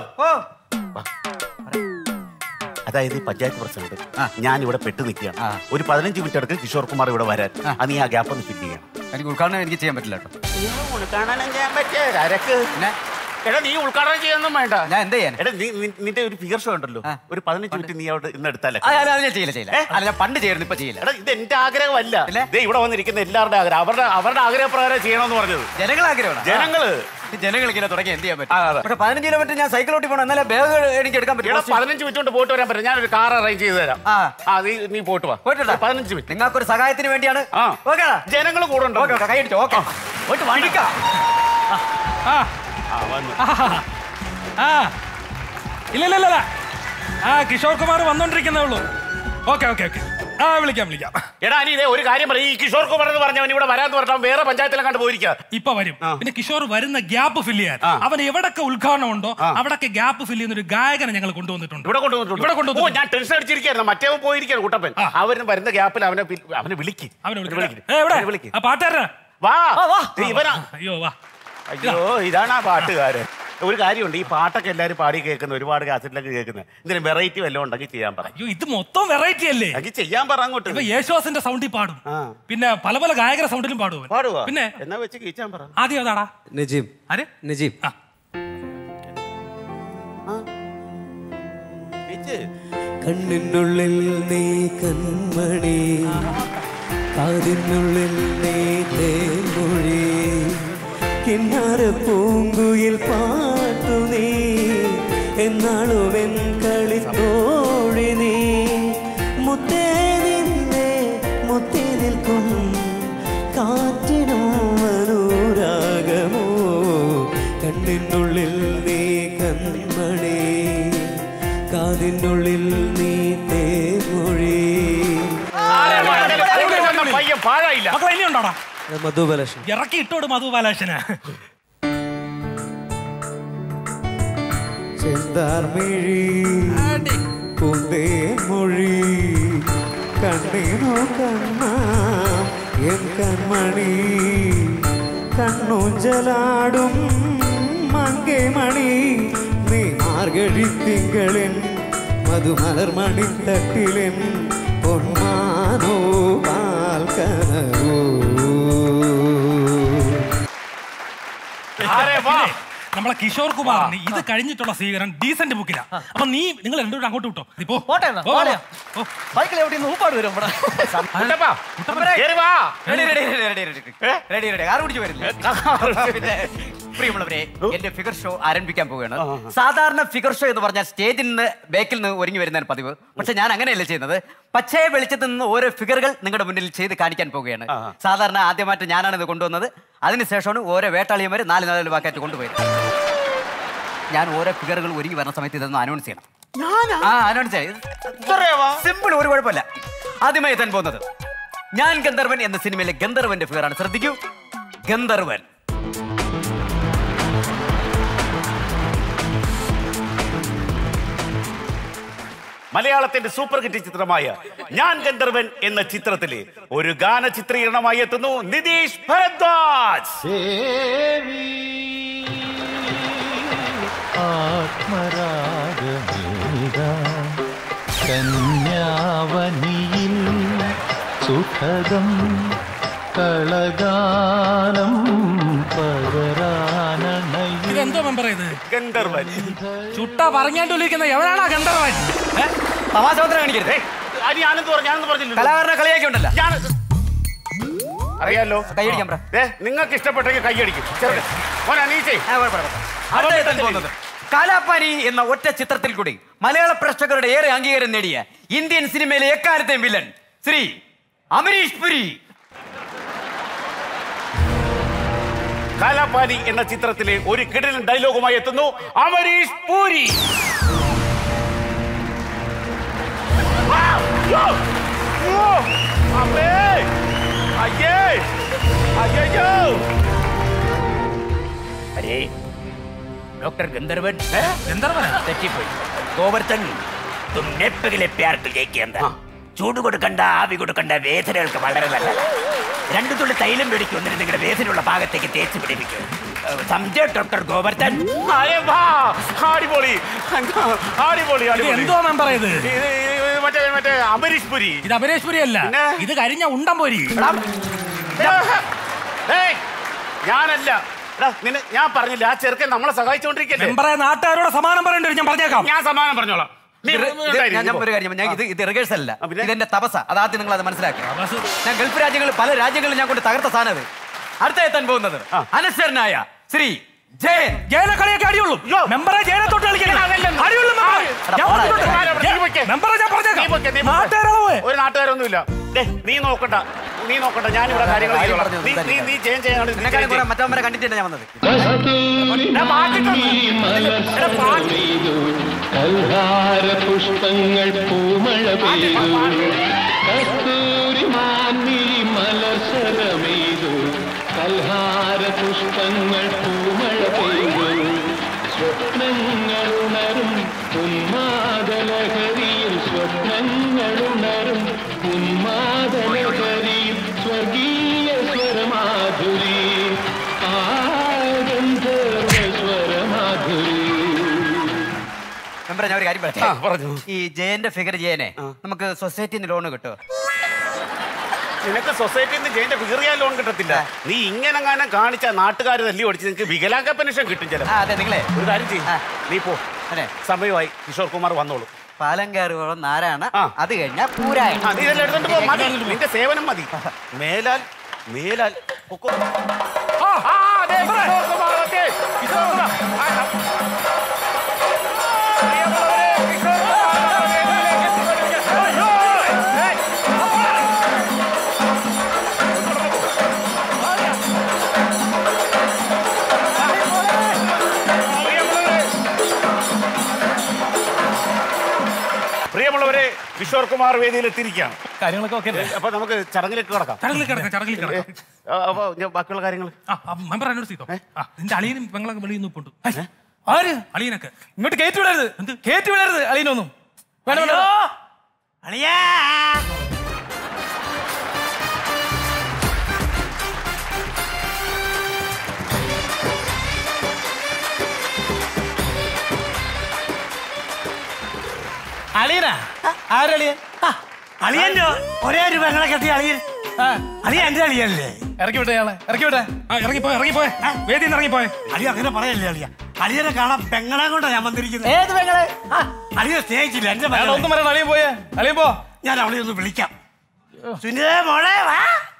അതായത് ഈ പഞ്ചായത്ത് പ്രസിഡന്റ് ഞാൻ ഇവിടെ പെട്ട് നിൽക്കുകയാണ് ഒരു പതിനഞ്ച് മിനിറ്റ് എടുക്ക് കിഷോർ കുമാർ ഇവിടെ വരാൻ അത് നീ ആ ഗ്യാപ്പ് ഒന്ന് ഫില്ല് ചെയ്യണം എനിക്ക് ഉദ്ഘാടനം എനിക്ക് ചെയ്യാൻ പറ്റില്ല കേട്ടോ ഉദ്ഘാടനം ചെയ്യാൻ പറ്റിയ അരക്ക് എടാ നീ ഉദ്ഘാടനം ചെയ്യാനൊന്നും വേണ്ട ഞാൻ എന്ത് ചെയ്യാൻ എടാ നീ നി- നിന്റെ ഒരു ഫിഗർ ഷോ ഉണ്ടല്ലോ ഒരു പതിനഞ്ച് മിനിറ്റ് നീ അവിടെ ഇന്ന് എടുത്താലേ ആ, അല്ല, അത് ഞാൻ ചെയ്യില്ല ചെയ്യില്ല അല്ല ഞാൻ പണ്ട് ചെയ്യായിരുന്നു ഇപ്പൊ ചെയ്യില്ല എടാ ഇത് എന്റെ ആഗ്രഹമല്ല ദേ ഇവിടെ വന്നിരിക്കുന്ന എല്ലാവരുടെ ആഗ്രഹം അവരുടെ അവരുടെ ആഗ്രഹപ്രകാരം ചെയ്യണമെന്ന് പറഞ്ഞത് ജനങ്ങൾ ആഗ്രഹമാണ് ജനങ്ങള് ജനങ്ങൾ ഇങ്ങനെ തുടങ്ങി എന്ത് ചെയ്യാൻ പറ്റും പക്ഷെ പതിനഞ്ച് കിലോമീറ്റർ ഞാൻ സൈക്കിൾ ഓട്ടി പോകണം എന്നാലേ ബാഗ് എനിക്ക് എടുക്കാൻ എടാ പറ്റും പതിനഞ്ച് മിനിറ്റ് കൊണ്ട് പോയിട്ട് വരാൻ പറ്റും ഞാനൊരു കാർ അറേഞ്ച് ചെയ്ത് തരാം ആ നീ നീ പോയിട്ട് വാ പോയിട്ടുണ്ടോ? പതിനഞ്ച് മിനിറ്റ് നിങ്ങൾക്കൊരു സഹായത്തിന് വേണ്ടിയാണ് ആ ഓക്കെ ജനങ്ങൾ കൂടെ ഉണ്ടോ ഓക്കെ കൈ അടിച്ചോ ഓക്കെ പോയിട്ട് വണ്ടിക്കാം ആ ആ വന്നു ആ ഇല്ല ഇല്ല ഇല്ല ഇല്ല. ആ കിഷോർ കുമാർ വന്നോണ്ടിരിക്കുന്നേ ഉള്ളൂ ഓക്കെ ഓക്കെ ഓക്കെ ആ വിളിക്കാം വിളിക്കാം എടാ നീ ഇതേ ഒരു കാര്യം പറയും ഈ കിഷോർ കുമാർ എന്ന് പറഞ്ഞവൻ ഇവിടെ വരാന്ന് പറഞ്ഞാൽ അവൻ വേറെ പഞ്ചായത്തിലെ കണ്ട് പോയിരിക്കുക ഇപ്പൊ വരും പിന്നെ കിഷോർ വരുന്ന ഗ്യാപ്പ് ഫില്ല് ചെയ്യാൻ അവൻ എവിടൊക്കെ ഉദ്ഘാടനം ഉണ്ടോ അവിടൊക്കെ ഗ്യാപ്പ് ഫില്ല് ചെയ്യുന്ന ഒരു ഗായകനെ ഞങ്ങൾ കൊണ്ടുവന്നിട്ടുണ്ട് ഇവിടെ കൊണ്ടുവന്നിട്ടുണ്ട് ഇവിടെ ഓ കൊണ്ടുവന്നിട്ടുണ്ട് ഞാൻ ടെൻഷൻ അടിച്ചിരിക്കുകയായിരുന്നു മറ്റേ പോയിരിക്കുകയാണ് കുട്ടപ്പൻ അവരും വരുന്ന ഗ്യാപ്പിൽ അവനെ പി- അവനെ വിളിക്ക് അവനെ അവനെ വിളിക്കാം. വിളിക്ക്. ഏ, എവിടെ? അവനെ വിളിക്ക്. ആ പാട്ടുകാരനാ വാ ആ, വാ. ദേ ഇവനാ അയ്യോ വാ അയ്യോ ഇതാണ് ആ പാട്ടുകാരൻ ഒരു കാര്യമുണ്ട് ഈ പാട്ടൊക്കെ എല്ലാവരും പാടി കേൾക്കുന്ന ഒരുപാട് കാസറ്റിലൊക്കെ കേൾക്കുന്നത് ഇതിന് വെറൈറ്റി വല്ലതും ഉണ്ടെങ്കിൽ ചെയ്യാൻ പറ അയ്യോ ഇത് മൊത്തം വെറൈറ്റി അല്ലേ എനിക്ക് ചെയ്യാൻ പറ അങ്ങോട്ട് ഇപ്പൊ യേശുദാസിന്റെ സൗണ്ടിൽ പാടും പിന്നെ പല പല ഗായകരുടെ സൗണ്ടിലും പാടും പാടുവാ പിന്നെ എന്നാ വെച്ച് കീച്ചാൻ പറ ആദ്യം അതാടാ നജീബ് ആര് നജീബ് കണ്ണിനുള്ളിൽ നീ കൺമണി കാതിനുള്ളിൽ നീ തേൻമൊഴി കിന്നാര പൂങ്കുയിൽ പാട്ടു നീ എന്നാളുവൻ കളിത്തോഴി നീ മുത്തേ നിന്നെ മുത്തി നിൽക്കും കാറ്റിനോ അനുരാഗമോ കണ്ണിനുള്ളിൽ നീ കൺമണി കാതിനുള്ളിൽ നീ തേമൊഴി പയ്യൻ പാഴായില്ല മക്കളെ ഇനി ഉണ്ടോടാ മധുബലക്ഷൻ ഇറക്കി ഇട്ടോട് മധു ബാലകൃഷ്ണന് ചെന്താർമിഴി പൂന്തേ മൊഴി കണ്ണിനോ കണ്ണ എൻ കൺമണി കണ്ണൂഞ്ചലാടും മങ്കേ മണി നീ മാർഗഴി തിങ്കളിൻ മധുമലർമണി തട്ടിലിൻ പൊന്മാനോ പാൽക്കനവോ പിന്നെ നമ്മളെ കിഷോർ കുമാറിന് ഇത് കഴിഞ്ഞിട്ടുള്ള സ്വീകരണം ഡീസന്റ് ബുക്കിലാ അപ്പൊ നീ നിങ്ങൾ രണ്ടുപേരും അങ്ങോട്ട് വിട്ടോ നീ പോ പോട്ടെ എന്നാ, പോ, പോടെയാ. പോ. സൈക്കിൾ എവിടെ ഊപ്പാട് വരും ഇവിടെ കുട്ടപ്പാ, കേറി വാ. Ready ready ready ready ready ready ആറ് കുടിച്ച് വരില്ലേ പിന്നെ പ്രിയമുള്ളവരെ എന്റെ ഫിഗർ ഷോ ആരംഭിക്കാൻ പോവുകയാണ് സാധാരണ ഫിഗർ ഷോ എന്ന് പറഞ്ഞാൽ സ്റ്റേജിൽ നിന്ന് ബാക്കിൽ നിന്ന് ഒരുങ്ങി വരുന്നതാണ് പതിവ് പക്ഷെ ഞാൻ അങ്ങനെയല്ല ചെയ്യുന്നത് പച്ചയെ വെളിച്ചത്തിൽ നിന്ന് ഓരോ ഫിഗറുകൾ നിങ്ങളുടെ മുന്നിൽ ചെയ്ത് കാണിക്കാൻ പോവുകയാണ് സാധാരണ ആദ്യമായിട്ട് ഞാനാണ് ഇത് കൊണ്ടുവന്നത് അതിനുശേഷമാണ് ഓരോ വേട്ടാളിയന്മാർ നാല് നാല് വാക്കായിട്ട് കൊണ്ടുപോയത് ഞാൻ ഓരോ ഫിഗറുകൾ ഒരുങ്ങി വരുന്ന സമയത്ത് ഇതൊന്ന് അനൗൺസ് ചെയ്യണം ആ അനൗൺസ് ചെയ്യാം സിമ്പിൾ ഒരു കുഴപ്പമില്ല ആദ്യമായി എത്താൻ പോകുന്നത് ഞാൻ ഗന്ധർവൻ എന്ന സിനിമയിലെ ഗന്ധർവന്റെ ഫിഗറാണ് ശ്രദ്ധിക്കൂ ഗന്ധർവൻ മലയാളത്തിന്റെ സൂപ്പർ ഹിറ്റ് ചിത്രമായ ഞാൻ ഗന്ധർവൻ എന്ന ചിത്രത്തിലെ ഒരു ഗാന ചിത്രീകരണമായി എത്തുന്നു നിതീഷ് ഭരദ്വാജ് ആത്മരാഗമേകാം കന്യാവനിയിൽ സുഖദം കളഗാനം പകരാനണയിൽ ഇതെന്തോ മെമ്പർ ഇത് ഗന്ധർവൻ ചുട്ട പറഞ്ഞാണ്ടിരിക്കുന്ന എവനാണാ ഗന്ധർവൻ ഏ? തമാശ മാത്രം കാണിക്കരുത് അത് ഞാനെന്ത് പറഞ്ഞു ഞാനെന്ന് പറഞ്ഞില്ല കലാകാരനെ കളിയാക്കി ഉണ്ടല്ലോ ഞാൻ അറിയാലോ കൈയടിക്കാൻ പറ ദേ, നിങ്ങൾക്ക് ഇഷ്ടപ്പെട്ടെങ്കിൽ കൈയടിക്കും ചെറുക്കൻ. മോനെ നീച്ചേ അടുത്ത എത്താൻ പോകുന്നത് കാലാപ്പാനി എന്ന ഒറ്റ ചിത്രത്തിൽ കൂടി മലയാള പ്രേക്ഷകരുടെ ഏറെ അംഗീകാരം നേടിയ ഇന്ത്യൻ സിനിമയിലെ എക്കാലത്തെയും വില്ലൻ ശ്രീ അമരീഷ് പുരി കാലാപാനി എന്ന ചിത്രത്തിലെ ഒരു കിടിലൻ ഡയലോഗുമായി എത്തുന്നു അമരീഷ് പൂരി ആ, യ്യോ, യ്യോ, അമ്മേ, അയ്യേ, അയ്യയ്യോ. അരേ ഡോക്ടർ ഗന്ധർവൻ ഗന്ധർവൻ തെറ്റിപ്പോയി ഗോവർദ്ധൻ തുമ്നെ പകലെ പ്യാർ തുലയ്ക്കേണ്ട ചൂട് കൊടുക്കണ്ട ആവി കൊടുക്കണ്ട വേദനകൾക്ക് വളരെ നല്ലത് രണ്ടു തുള്ളി തൈലം മേടിക്കും എന്നിട്ട് നിങ്ങളുടെ വേദനയുള്ള ഭാഗത്തേക്ക് തേച്ച് പിടിപ്പിക്കും സംജയ് ഡോക്ടർ ഗോവർദ്ധൻ അരേ വാ, അടിപൊളി അടിപൊളി ഇത് അടിപൊളി എന്തോ മെമ്പർ ഇത് ഇത് ഇത് മറ്റേ മറ്റേ അമരീഷ് പുരി ഇത് അപരേശ്വരി അല്ല ഇത് കരിഞ്ഞ ഉണ്ടം പോരി ഏയ്, ഞാനല്ല എടാ, നിന്നെ ഞാൻ പറഞ്ഞില്ല ആ ചെറുക്കൻ നമ്മളെ സഹായിച്ചുകൊണ്ടിരിക്കല്ലേ മെമ്പറെ നാട്ടുകാരോട് സമാനം പറയേണ്ടി വരും ഞാൻ പറഞ്ഞേക്കാം ഞാൻ സമാനം പറഞ്ഞോളാം നീ ഇത് ഇത് ഉണ്ടായി, ഞാൻ നീ ഞാൻ പോ. ഒരു കാര്യം ഞാൻ ഇത് ഇത് റിഹേഴ്സൽ അല്ല ഇതെന്റെ തപസ അതാദ്യം നിങ്ങൾ അത് മനസ്സിലാക്കുക ഞാൻ ഗൾഫ് രാജ്യങ്ങളിൽ പല രാജ്യങ്ങളിൽ ഞാൻ കൊണ്ട് തകർത്ത സാധനം ഇത് അടുത്ത എത്താൻ പോകുന്നത് അനശ്വരനായ ശ്രീ ജയൻ ജയനെ കളിയൊക്കെ അടിയുള്ളൂ മെമ്പറെ ജയനെ തൊട്ട് കളിക്കരുത്. അടിയുള്ളൂ മെമ്പറെ. ഞാൻ പറഞ്ഞിട്ടുണ്ട്. മെമ്പറെ ഞാൻ പറഞ്ഞേക്കാം. നാട്ടുകാരാണ് പോയെ. ഒരു നാട്ടുകാരൊന്നുമില്ല ദേ, നീ നോക്കണ്ട നീ നോക്കണ്ട ഞാൻ ഇവിടെ കാര്യങ്ങൾ കാര്യം ചെയ്തോളാം. പറഞ്ഞത് നീ നീ നീ ചെയ്യാൻ ചെയ്യാൻ എന്നെക്കാളും കുറെ മറ്റവന്മാരെ കണ്ടിട്ടാണ് ഞാൻ വന്നത് കൽഹാര പുഷ്പങ്ങൾ പൂമഴ പെയ്തു കസ്തൂരി മാൻമിഴി മലസരമെയ്തു കൽഹാര പുഷ്പങ്ങൾ പൂമഴ പെയ്തു സ്വപ്നങ്ങളുണരും ഉന്മാദലഹരിയിൽ സ്വപ്നങ്ങളുണരും ഉന്മാദലഹരിയിൽ സ്വർഗീയ സ്വരമാധുരി ആ ഗന്ധർവ സ്വരമാധുരി മെമ്പറെ ഞാൻ ഒരു കാര്യം ആ, പറയാം പറഞ്ഞോ. ഈ ജയന്റെ ഫിഗർ ജയനെ നമുക്ക് സൊസൈറ്റിന്ന് ലോൺ കിട്ടുമോ നിനക്ക് സൊസൈറ്റിയിൽ നിന്ന് ജയിന്റെ വികറിയാൻ ലോൺ കിട്ടത്തില്ല നീ ഇങ്ങനെ കാണാൻ കാണിച്ച നാട്ടുകാർ തല്ലി ഓടിച്ച് നിനക്ക് വികലാംഗ പെൻഷൻ കിട്ടും ചില ആ അതെ നിങ്ങളെ ഒരു കാര്യം ചെയ്യും നീ പോ സമയമായി കിഷോർ കുമാർ വന്നോളൂ പാലം കയറുകയോളം നാരായണ അത് കഴിഞ്ഞാൽ പൂരായ ആ, നീ ഇതെല്ലാം എടുത്തോണ്ട് പോ മതി നിന്റെ സേവനം മതി മേലാൽ മേലാൽ പൊക്കോ. ആ, ആ, അതെ, കിഷോർ കുമാർ, അതെ, കിഷോർ കുമാർ. ആ, ആ. പ്രിയമുള്ളവരെ, കിഷോർ കുമാർ വേദിയിലേക്ക് അയ്യോ, ഏയ്. പ്രിയമുള്ളവരെ കിഷോർ കുമാർ വേദിയിൽ എത്തിയിരിക്കുകയാണ് കാര്യങ്ങളൊക്കെ ഓക്കെ അപ്പൊ നമുക്ക് ചടങ്ങിലേക്ക് കിടക്കാം ചടങ്ങിലേക്ക് കിടക്കാം ചടങ്ങിലേക്ക് കിടക്കാം ആ, അപ്പൊ ഞാൻ ബാക്കിയുള്ള കാര്യങ്ങൾ ആ, ആ, മെമ്പർ എന്നോട് ചെയ്തോ ആ നിന്റെ അളിയനും പെങ്ങളൊക്കെ വെളിയിൽ നിന്ന് ഇപ്പുണ്ട് ആര് അളിയനൊക്കെ ഇങ്ങോട്ട് കയറ്റി വിടരുത് എന്ത് കയറ്റി വിടരുത് അലീനൊന്നും വേണം വേണം അളിയാ അളിയനാ ആരളിയൻ അളിയന്റെ ഒരേ ഒരു പെങ്ങളെ കെട്ടി അളിയൻ അളിയൻ എന്റെ അളിയല്ലേ ഇറക്കി വിട്ടെ ഇയാളെ ഇറക്കി വിട്ടെ ഇറങ്ങിപ്പോ ഇറങ്ങിപ്പോയെ വേദിയിൽ നിന്ന് ഇറങ്ങിപ്പോയെ അളിയ അങ്ങനെ പറയല്ലേ അളിയ അളിയനെ കാണാൻ പെങ്ങളെ കൊണ്ടാ ഞാൻ വന്നിരിക്കുന്നത് ഏത് പെങ്ങളെ അളിയെ സ്നേഹിച്ചില്ല എന്റെ വേണ്ട, ഒന്നും പറയണ്ട അളിയൻ പോയേ അളിയൻ പോ ഞാൻ അവളെ ഒന്ന് വിളിക്കാം സുനിതേ മോളെ വാ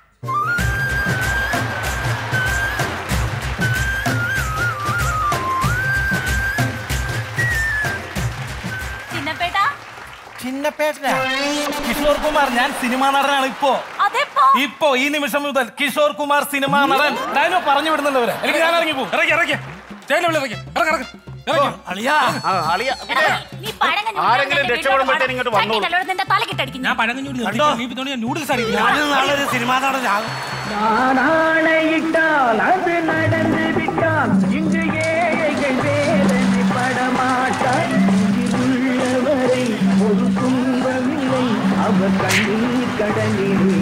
ചിന്നപ്പേട്ടാ ചിന്നപ്പേട്ടനാ കിഷോർ കുമാർ ഞാൻ സിനിമാ നടനാണ് ഇപ്പോ അതെപ്പോ ഇപ്പോ ഈ നിമിഷം മുതൽ കിഷോർ കുമാർ സിനിമാ നടൻ ഡയലോഗ് പറഞ്ഞു വിടുന്നല്ലോ അവരെ അല്ലെങ്കിൽ ഞാൻ ഇറങ്ങി പോകും ഇറങ്ങി ഇറങ്ങി സ്റ്റേജിൽ വിളി ഇറങ്ങി ഇറങ്ങി ഇറങ്ങി ഇറങ്ങി അളിയാ ആ, അളിയ പിന്നെ നീ പഴങ്കഞ്ഞി ആരെങ്കിലും രക്ഷപ്പെടുമ്പോഴത്തേനും ഇങ്ങോട്ട് വന്നോളൂ ചട്ടിക്കല്ലോട് നിന്റെ തലക്കിട്ടടിക്കും ഞാൻ പഴങ്കഞ്ഞൂടി നിർത്തി നീ ഇപ്പൊ തോന്നി ഞാൻ നൂഡിൽസ് അടിക്കും ഞാനും നാളെ ഒരു സിനിമാ നടനാകും ஆணையிட்டால் அது நடந்து விட்டால் இங்கு ஏழைகள் வேதனை படமாட்டார் உள்ளவரை ஒரு துன்பமில்லை அவர் கண்ணீர் கடலிலே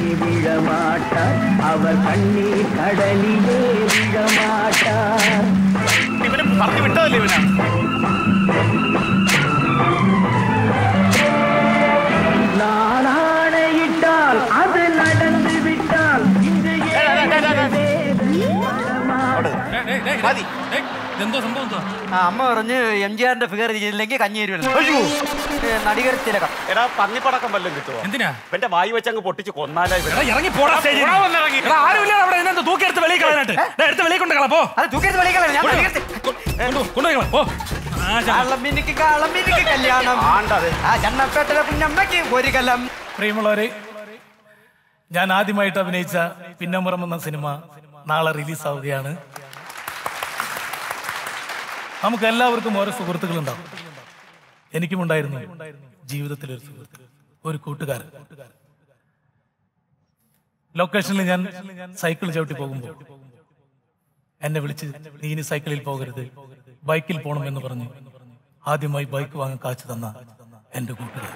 விழமாட்டார் அவர் கண்ணீர் கடலிலே விழமாட்டார் ഇവന് പറഞ്ഞു വിട്ടതല്ലേ ഇവനാ നാണയിട്ടാൽ അത് നടந்து വിട്ടാൽ ഇங்கு എന്തോ സംഭവം എന്തോ ആ, അമ്മ പറഞ്ഞ് എം ജി ആറിന്റെ ഫിഗർ ചെയ്തില്ലെങ്കിൽ കഞ്ഞി തരുമല്ലോ അയ്യോ നടികർ തിലകം എടാ പന്നിപ്പടക്കം വല്ലതും കിട്ടുമോ എന്തിനാ എന്റെ വായി വെച്ചങ്ങ് പൊട്ടിച്ച് കൊന്നാലോ ഇവനെ. എടാ, ഇറങ്ങി പോടാ സ്റ്റേജിൽ പോടാ വന്ന് ഇറങ്ങി. എടാ, ആരുമില്ല അവിടെ ഇതിനെന്താ തൂക്കി എടുത്ത് വെളിയിൽ കളയാനായിട്ട് ദേ, എടുത്ത് വെളിയിൽ കൊണ്ട് കളാ പോ അത് തൂക്കിയെടുത്ത് വെളിയിൽ കളയാം, ഞാൻ കൊണ്ടു- നടികർ കൊണ്ടു- കൊണ്ടുപോയി കളാ, പോ ആ, ചാ. കള്ളമ്മിനിക്ക് കള്ളമ്മിനിക്ക് കല്യാണം ആ ജന്നപ്പേട്ടലെ കുഞ്ഞമ്മയ്ക്ക് ഒരു കലം പ്രിയമുള്ളവരെ ഞാൻ ആദ്യമായിട്ട് അഭിനയിച്ച പിന്നമ്പുറം എന്ന സിനിമ നാളെ റിലീസ് ആവുകയാണ് നമുക്ക് എല്ലാവർക്കും ഓരോ സുഹൃത്തുക്കളുണ്ടാവും എനിക്കുമുണ്ടായിരുന്നു ജീവിതത്തിൽ ഒരു സുഹൃത്ത് ഒരു കൂട്ടുകാരൻ ലൊക്കേഷനിൽ ഞാൻ സൈക്കിൾ ചവിട്ടി പോകുമ്പോൾ എന്നെ വിളിച്ച് നീ ഇനി സൈക്കിളിൽ പോകരുത് ബൈക്കിൽ പോകണം എന്ന് പറഞ്ഞ് ആദ്യമായി ബൈക്ക് വാങ്ങാൻ കാച്ചു തന്ന എന്റെ കൂട്ടുകാരൻ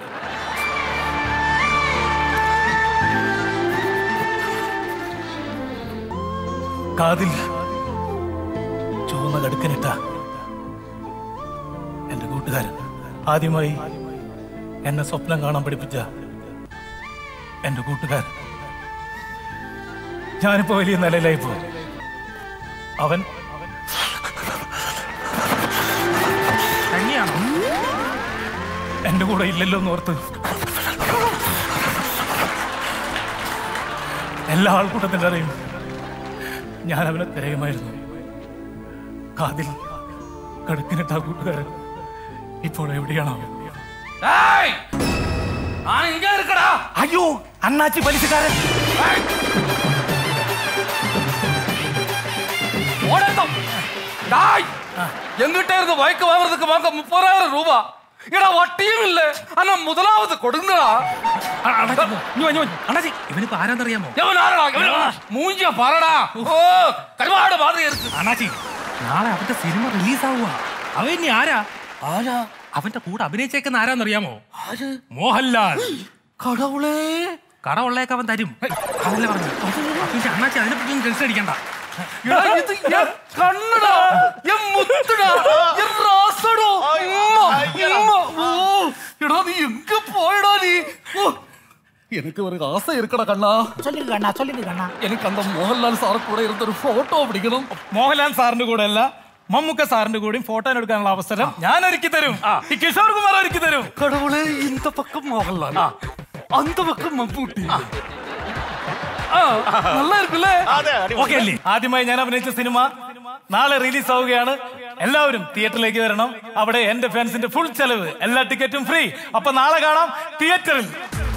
കാതിൽ ചുവന്ന കടുക്കനിട്ട എന്റെ കൂട്ടുകാരൻ ആദ്യമായി എന്നെ സ്വപ്നം കാണാൻ പഠിപ്പിച്ച എന്റെ കൂട്ടുകാരൻ ഞാനിപ്പോ വലിയ നിലയിലായി പോയി അവൻ കഞ്ഞിയാണോ എന്റെ കൂടെ ഇല്ലല്ലോ എന്ന് ഓർത്ത് എല്ലാ ആൾക്കൂട്ടത്തിന്റെ അറിയും ഞാൻ അവനെ തിരയുമായിരുന്നു കാതിൽ കടുക്കിനിട്ട ആ കൂട്ടുകാരൻ ഇപ്പോൾ എവിടെയാണോ അയ്യോ അണ്ണാച്ചി പലിശക്കാരൻ ഓടത്തം எங்கிட்ட பைக் வாங்குறதுக்கு வாங்க முப்பதாயிரம் ரூபா എടാ വട്ടിയും ഇല്ലേ അന്ന മുതലാവത് കൊടുങ്ങടാ അണ്ണാച്ചി ഇവനിപ്പോ ആരാന്നറിയാമോ മൂഞ്ച പറടാ ഓ കരുവാട് മാതിരി അണ്ണാച്ചി നാളെ അവന്റെ സിനിമ റിലീസ് ആവുക അവൻ ഇനി ആരാ ആരാ അവന്റെ കൂടെ അഭിനയിച്ചേക്കുന്ന ആരാന്നറിയാമോ മോഹൻലാൽ കടവുളേ കടവുള്ളേക്ക് അവൻ തരും അതല്ലേ പറഞ്ഞു അപ്പൊ അണ്ണാച്ചി അതിനെ പറ്റി ടെൻഷൻ അടിക്കണ്ട എടാ, ഇത് ഞാൻ കണ്ണടാ ഞാൻ മുത്തടാ ഞാൻ റാസടോ ഉമ്മ, ഉമ്മ. ഓ, എടാ നീ എങ്ക പോയടാ നീ ഓ, எனக்கு ஒரு ஆசை இருக்கடா கண்ணா சொல்லுங்க கண்ணா சொல்லுங்க கண்ணா எனக்கு அந்த மோகൻലാൽ സാർ കൂടെ ഇരുന്നൊരു ഫോട്ടോ പിടിക്കണം മോഹൻലാൽ സാറിന്റെ കൂടെ അല്ല മമ്മൂക്ക സാറിന്റെ കൂടെയും ഫോട്ടോ എടുക്കാനുള്ള അവസരം ഞാൻ ഒരുക്കി തരും ഈ കിഷോർ കുമാർ ഒരുക്കി തരും கடவுளே இந்த பக்கம் மோகன்லால் அந்த பக்கம் மമ്മൂട്ടി ആ, நல்லா இருக்குல்ல ഓക്കെ അല്ലേ ആദ്യമായി ഞാൻ അഭിനയിച്ച സിനിമ നാളെ റിലീസ് ആവുകയാണ് എല്ലാവരും തിയേറ്ററിലേക്ക് വരണം അവിടെ എന്റെ ഫാൻസിന്റെ ഫുൾ ചെലവ് എല്ലാ ടിക്കറ്റും ഫ്രീ അപ്പൊ നാളെ കാണാം തിയേറ്ററിൽ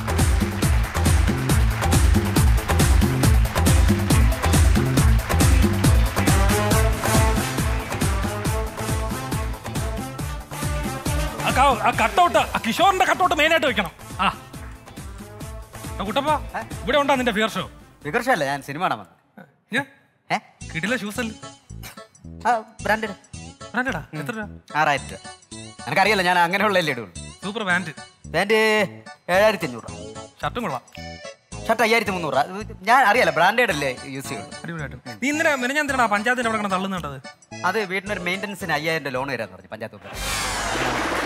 ആ കട്ടൗട്ട് ആ കിഷോറിന്റെ കട്ടൗട്ട് മെയിൻ ആയിട്ട് വെക്കണം ആ ആ, കുട്ടപ്പ ഇവിടെ ഉണ്ടോ നിന്റെ ഫിയർ ഷോ ഫിഗർ ഷോ അല്ല ഞാൻ സിനിമ കാണാൻ വന്നത് കിടില ഷൂസ് അല്ലേ ബ്രാൻഡഡ് ബ്രാൻഡഡാ എത്ര രൂപ ആറായിരം രൂപ എനിക്കറിയില്ല ഞാൻ അങ്ങനെയുള്ളല്ലേ ഇടുള്ളൂ സൂപ്പർ ബാൻഡ് പാൻറ് ഏഴായിരത്തി അഞ്ഞൂറ് രൂപ ഷർട്ടും കൊള്ളാം ഷർട്ട് അയ്യായിരത്തി മുന്നൂറ് രൂപ ഇത് ഞാൻ അറിയാലോ ബ്രാൻഡഡ് അല്ലേ യൂസ് ചെയ്യുള്ളൂ അടിപൊളിയായിട്ട് നീ ഇന്നലെ മെനഞ്ഞാൻ എന്തിനാ പഞ്ചായത്തിന്റെ അവിടെ കിടന്ന് തള്ളുന്നുണ്ടത് അത് വീട്ടിനൊരു മെയിൻ്റനൻസിന് അയ്യായിരം രൂപ ലോൺ തരാന്ന് പറഞ്ഞു പഞ്ചായത്ത് കൊണ്ട്.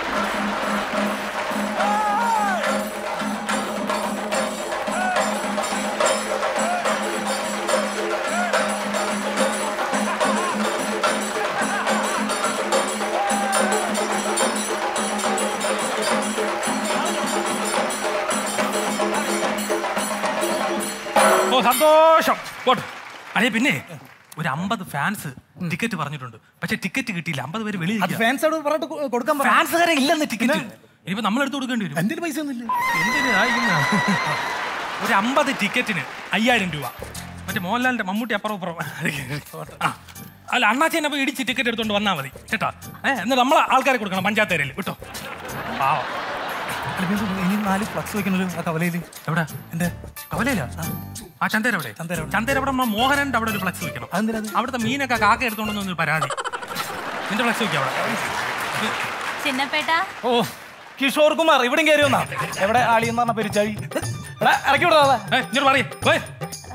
ഓ സന്തോഷം പോട്ടെ അതെ പിന്നെ ഒരു അമ്പത് ഫാൻസ് ടിക്കറ്റ് പറഞ്ഞിട്ടുണ്ട് പക്ഷെ ടിക്കറ്റ് കിട്ടിയില്ല അമ്പത് പേര് വെളിയിൽ ഫാൻസോട് പറഞ്ഞിട്ട് കൊ- കൊടുക്കാൻ പറ. ഫാൻസുകാരെ ഇല്ലെന്ന് ടിക്കറ്റ് ഇനിയിപ്പോ നമ്മൾ എടുത്ത് കൊടുക്കേണ്ടി വരും എന്തിന് പൈസ ഒന്നുമില്ല എന്തിന് ആ ഇന്ന്? ഒരു അമ്പത് ടിക്കറ്റിന് അയ്യായിരം രൂപ മറ്റേ മോഹൻലാലിന്റെ മമ്മൂട്ടി അപ്പുറം ഇപ്പുറം ആ. അല്ല അണ്ണാച്ചി എന്നെ പോയി ഇടിച്ച് ടിക്കറ്റ് എടുത്തോണ്ട് വന്നാൽ മതി കേട്ടാ ഏ എന്നിട്ട് നമ്മളെ ആൾക്കാരെ കൊടുക്കണം പഞ്ചായത്തേരയിൽ വിട്ടോ പാവം ഇനി നാല് ഫ്ലക്സ് വെക്കണല്ലോ ആ കവലയില് എവിടെ എന്റെ കവലയില ആ ചന്തേര അവിടെ ചന്തേര അവിടെ നമ്മ മോഹനന്റെ അവിടെ ഒരു ഫ്ലക്സ് വെക്കണം അവിടുത്തെ മീനൊക്കെ കാക്ക എടുത്തോണ്ടെന്ന് ഒരു പരാതി നിന്റെ ഫ്ലക്സ് വെക്കാം അവിടെ ചിന്നപ്പേട്ട ഓ കിഷോർ കുമാർ ഇവിടെയും കയറി വന്നാ എവിടെ ആളി എന്ന് പറഞ്ഞ പെരിച്ചാഴി എടാ, ഇറക്കി വിടാ ഇങ്ങോട്ട് പറയേ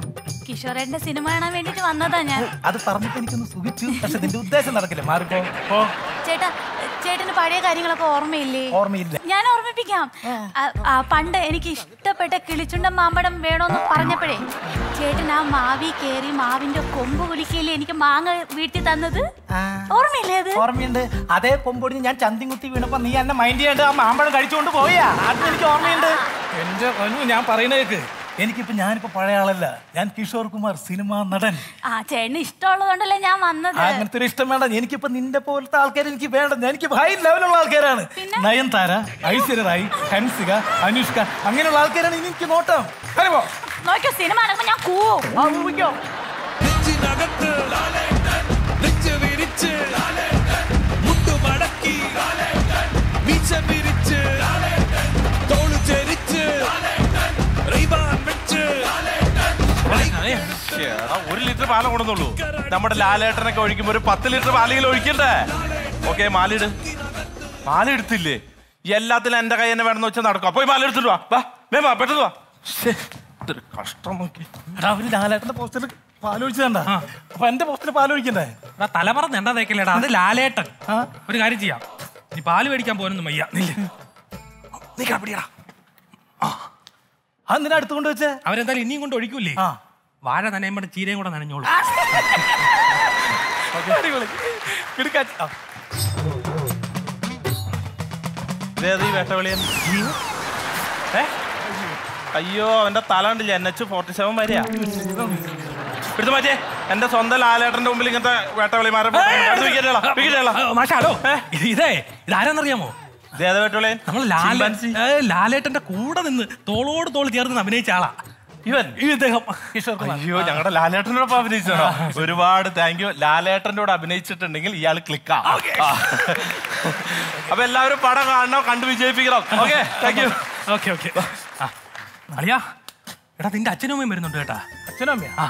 കിഷോറേട്ടന്റെ സിനിമ കാണാൻ വേണ്ടിട്ട് വന്നതാ ഞാൻ അത് പറഞ്ഞപ്പോ എനിക്കൊന്ന് സുഖിച്ചു പക്ഷെ നിന്റെ ഉദ്ദേശം നടക്കില്ല മാറിപ്പോ ഓ ചേട്ടാ ചേട്ടന് പഴയ കാര്യങ്ങളൊക്കെ ഓർമ്മയില്ലേ ഓർമ്മയില്ല ഞാൻ ഓർമ്മിപ്പിക്കാം ആ, ആ, പണ്ട് എനിക്ക് ഇഷ്ടപ്പെട്ട കിളിച്ചുണ്ട മാമ്പഴം വേണോന്ന് പറഞ്ഞപ്പോഴേ ചേട്ടൻ ആ മാവി കേറി മാവിന്റെ കൊമ്പ് കുലിക്കയില്ലേ എനിക്ക് മാങ്ങ വീട്ടിൽ തന്നത് ഓർമ്മയില്ലേ അത് ഓർമ്മയുണ്ട് അതേ കൊമ്പൊടിഞ്ഞ് ഞാൻ ചന്തി കുത്തി വീണപ്പോ നീ എന്നെ മൈൻഡ് ചെയ്യാണ്ട് ആ മാമ്പഴം കഴിച്ചുകൊണ്ട് പോയാ അത് എനിക്ക് ഓർമ്മയുണ്ട് എന്റെ മനു ഞാൻ പറയുന്നേക്ക് എനിക്കിപ്പോ ഞാനിപ്പോ പഴയ ആളല്ല ഞാൻ കിഷോർ കുമാർ സിനിമാ നടൻ ആ ചേട്ടന് ഇഷ്ടമുള്ളതുകൊണ്ടല്ലേ ഞാൻ വന്നത് അങ്ങനത്തെ ഒരു ഇഷ്ടം വേണ്ട എനിക്കിപ്പോ നിന്റെ പോലത്തെ ആൾക്കാർ എനിക്ക് വേണ്ട എനിക്ക് ഹൈ ലെവലുള്ള ആൾക്കാരാണ് നയൻതാര ഐശ്വര്യ റായ് ഹൻസിക അനുഷ്ക അങ്ങനെയുള്ള ആൾക്കാരാണ് എനിക്ക് നോട്ടം അറിയോ നോക്കിയോ സിനിമ നടക്കുമ്പോ ഞാൻ കൂവും ആ ഊഹിക്കോ നെഞ്ചിനകത്ത് നെഞ്ച് വിരിച്ച് മുട്ടുമടക്കി മീശ വിരിച്ച് തോള് ചരിച്ച് റീബാൻ വെച്ച് എടാ, ഒരു ലിറ്റർ പാലം കൊണ്ടുവന്നുള്ളൂ നമ്മുടെ ലാലേട്ടനൊക്കെ ഒഴിക്കുമ്പോ ഒരു പത്ത് ലിറ്റർ പാലെങ്കിലും ഒഴിക്കണ്ടേ ഓക്കെ മാലിട് മാല എടുത്തില്ലേ എല്ലാത്തിലും എന്റെ കൈ തന്നെ വേണമെന്ന് വെച്ചാൽ നടക്കും അപ്പൊ ഈ മാല എടുത്തിട്ട് വാ വാ വേ വാ പെട്ടെന്ന് വാ ശ്ശേ, ഇതൊരു കഷ്ടം നോക്കി എടാ അവര് ലാലേട്ടന്റെ പോസ്റ്ററിൽ പാലൊഴിച്ചണ്ട അപ്പൊ എന്റെ പോസ്റ്ററിൽ പാലൊഴിക്കണ്ടേ എടാ തലമറന്ന് എന്താ തേക്കല്ലേടാ അത് ലാലേട്ടൻ ഒരു കാര്യം ചെയ്യാം നീ പാല് മേടിക്കാൻ പോകാനൊന്നും വയ്യ നില്ല്. നീ കടപിടിയടാ അത് നിന്നെ അടുത്തുകൊണ്ട് വെച്ചേ അവരെന്തായാലും ഇനിയും കൊണ്ട് ഒഴിക്കൂലേ വാഴ നനയുമ്പോൾ ചീരയും കൂടെ നനഞ്ഞോളൂ അടിപൊളി കിടുക്കാച്ചി. ആ. ഇതേത് ഈ വേട്ടവിളിയൻ ഏ അയ്യോ അവന്റെ തല കണ്ടില്ല എൻ എച്ച് ഫോർട്ടി സെവൻ വരെയാ എടുത്തു മാറ്റേ എന്റെ സ്വന്തം ലാലേട്ടന്റെ മുമ്പിൽ ഇങ്ങനത്തെ വേട്ടവിളിമാരെ മാഷാ ഹലോ ഇത് ഇതേ ഇതാരെന്നറിയാമോ ഇതേതാ വേട്ടവിളിയൻ നമ്മൾ ലാല ഏ, ലാലേട്ടന്റെ കൂടെ നിന്ന് തോളോട് തോൾ ചേർന്ന് അഭിനയിച്ച ആളാ ഇവൻ ഈ ഇദ്ദേഹം അയ്യോ ഞങ്ങളുടെ ലാലേട്ടനോടൊപ്പം അഭിനയിച്ചാണോ ഒരുപാട് താങ്ക് യു ലാലേട്ടന്റെ കൂടെ അഭിനയിച്ചിട്ടുണ്ടെങ്കിൽ ഇയാൾ ക്ലിക്കാ അപ്പൊ എല്ലാവരും പടം കാണണം കണ്ടു വിജയിപ്പിക്കണം okay thank you okay okay അളിയാ എടാ നിന്റെ അച്ഛനും അമ്മയും വരുന്നുണ്ട് കേട്ടാ അച്ഛനും അമ്മയാ ആ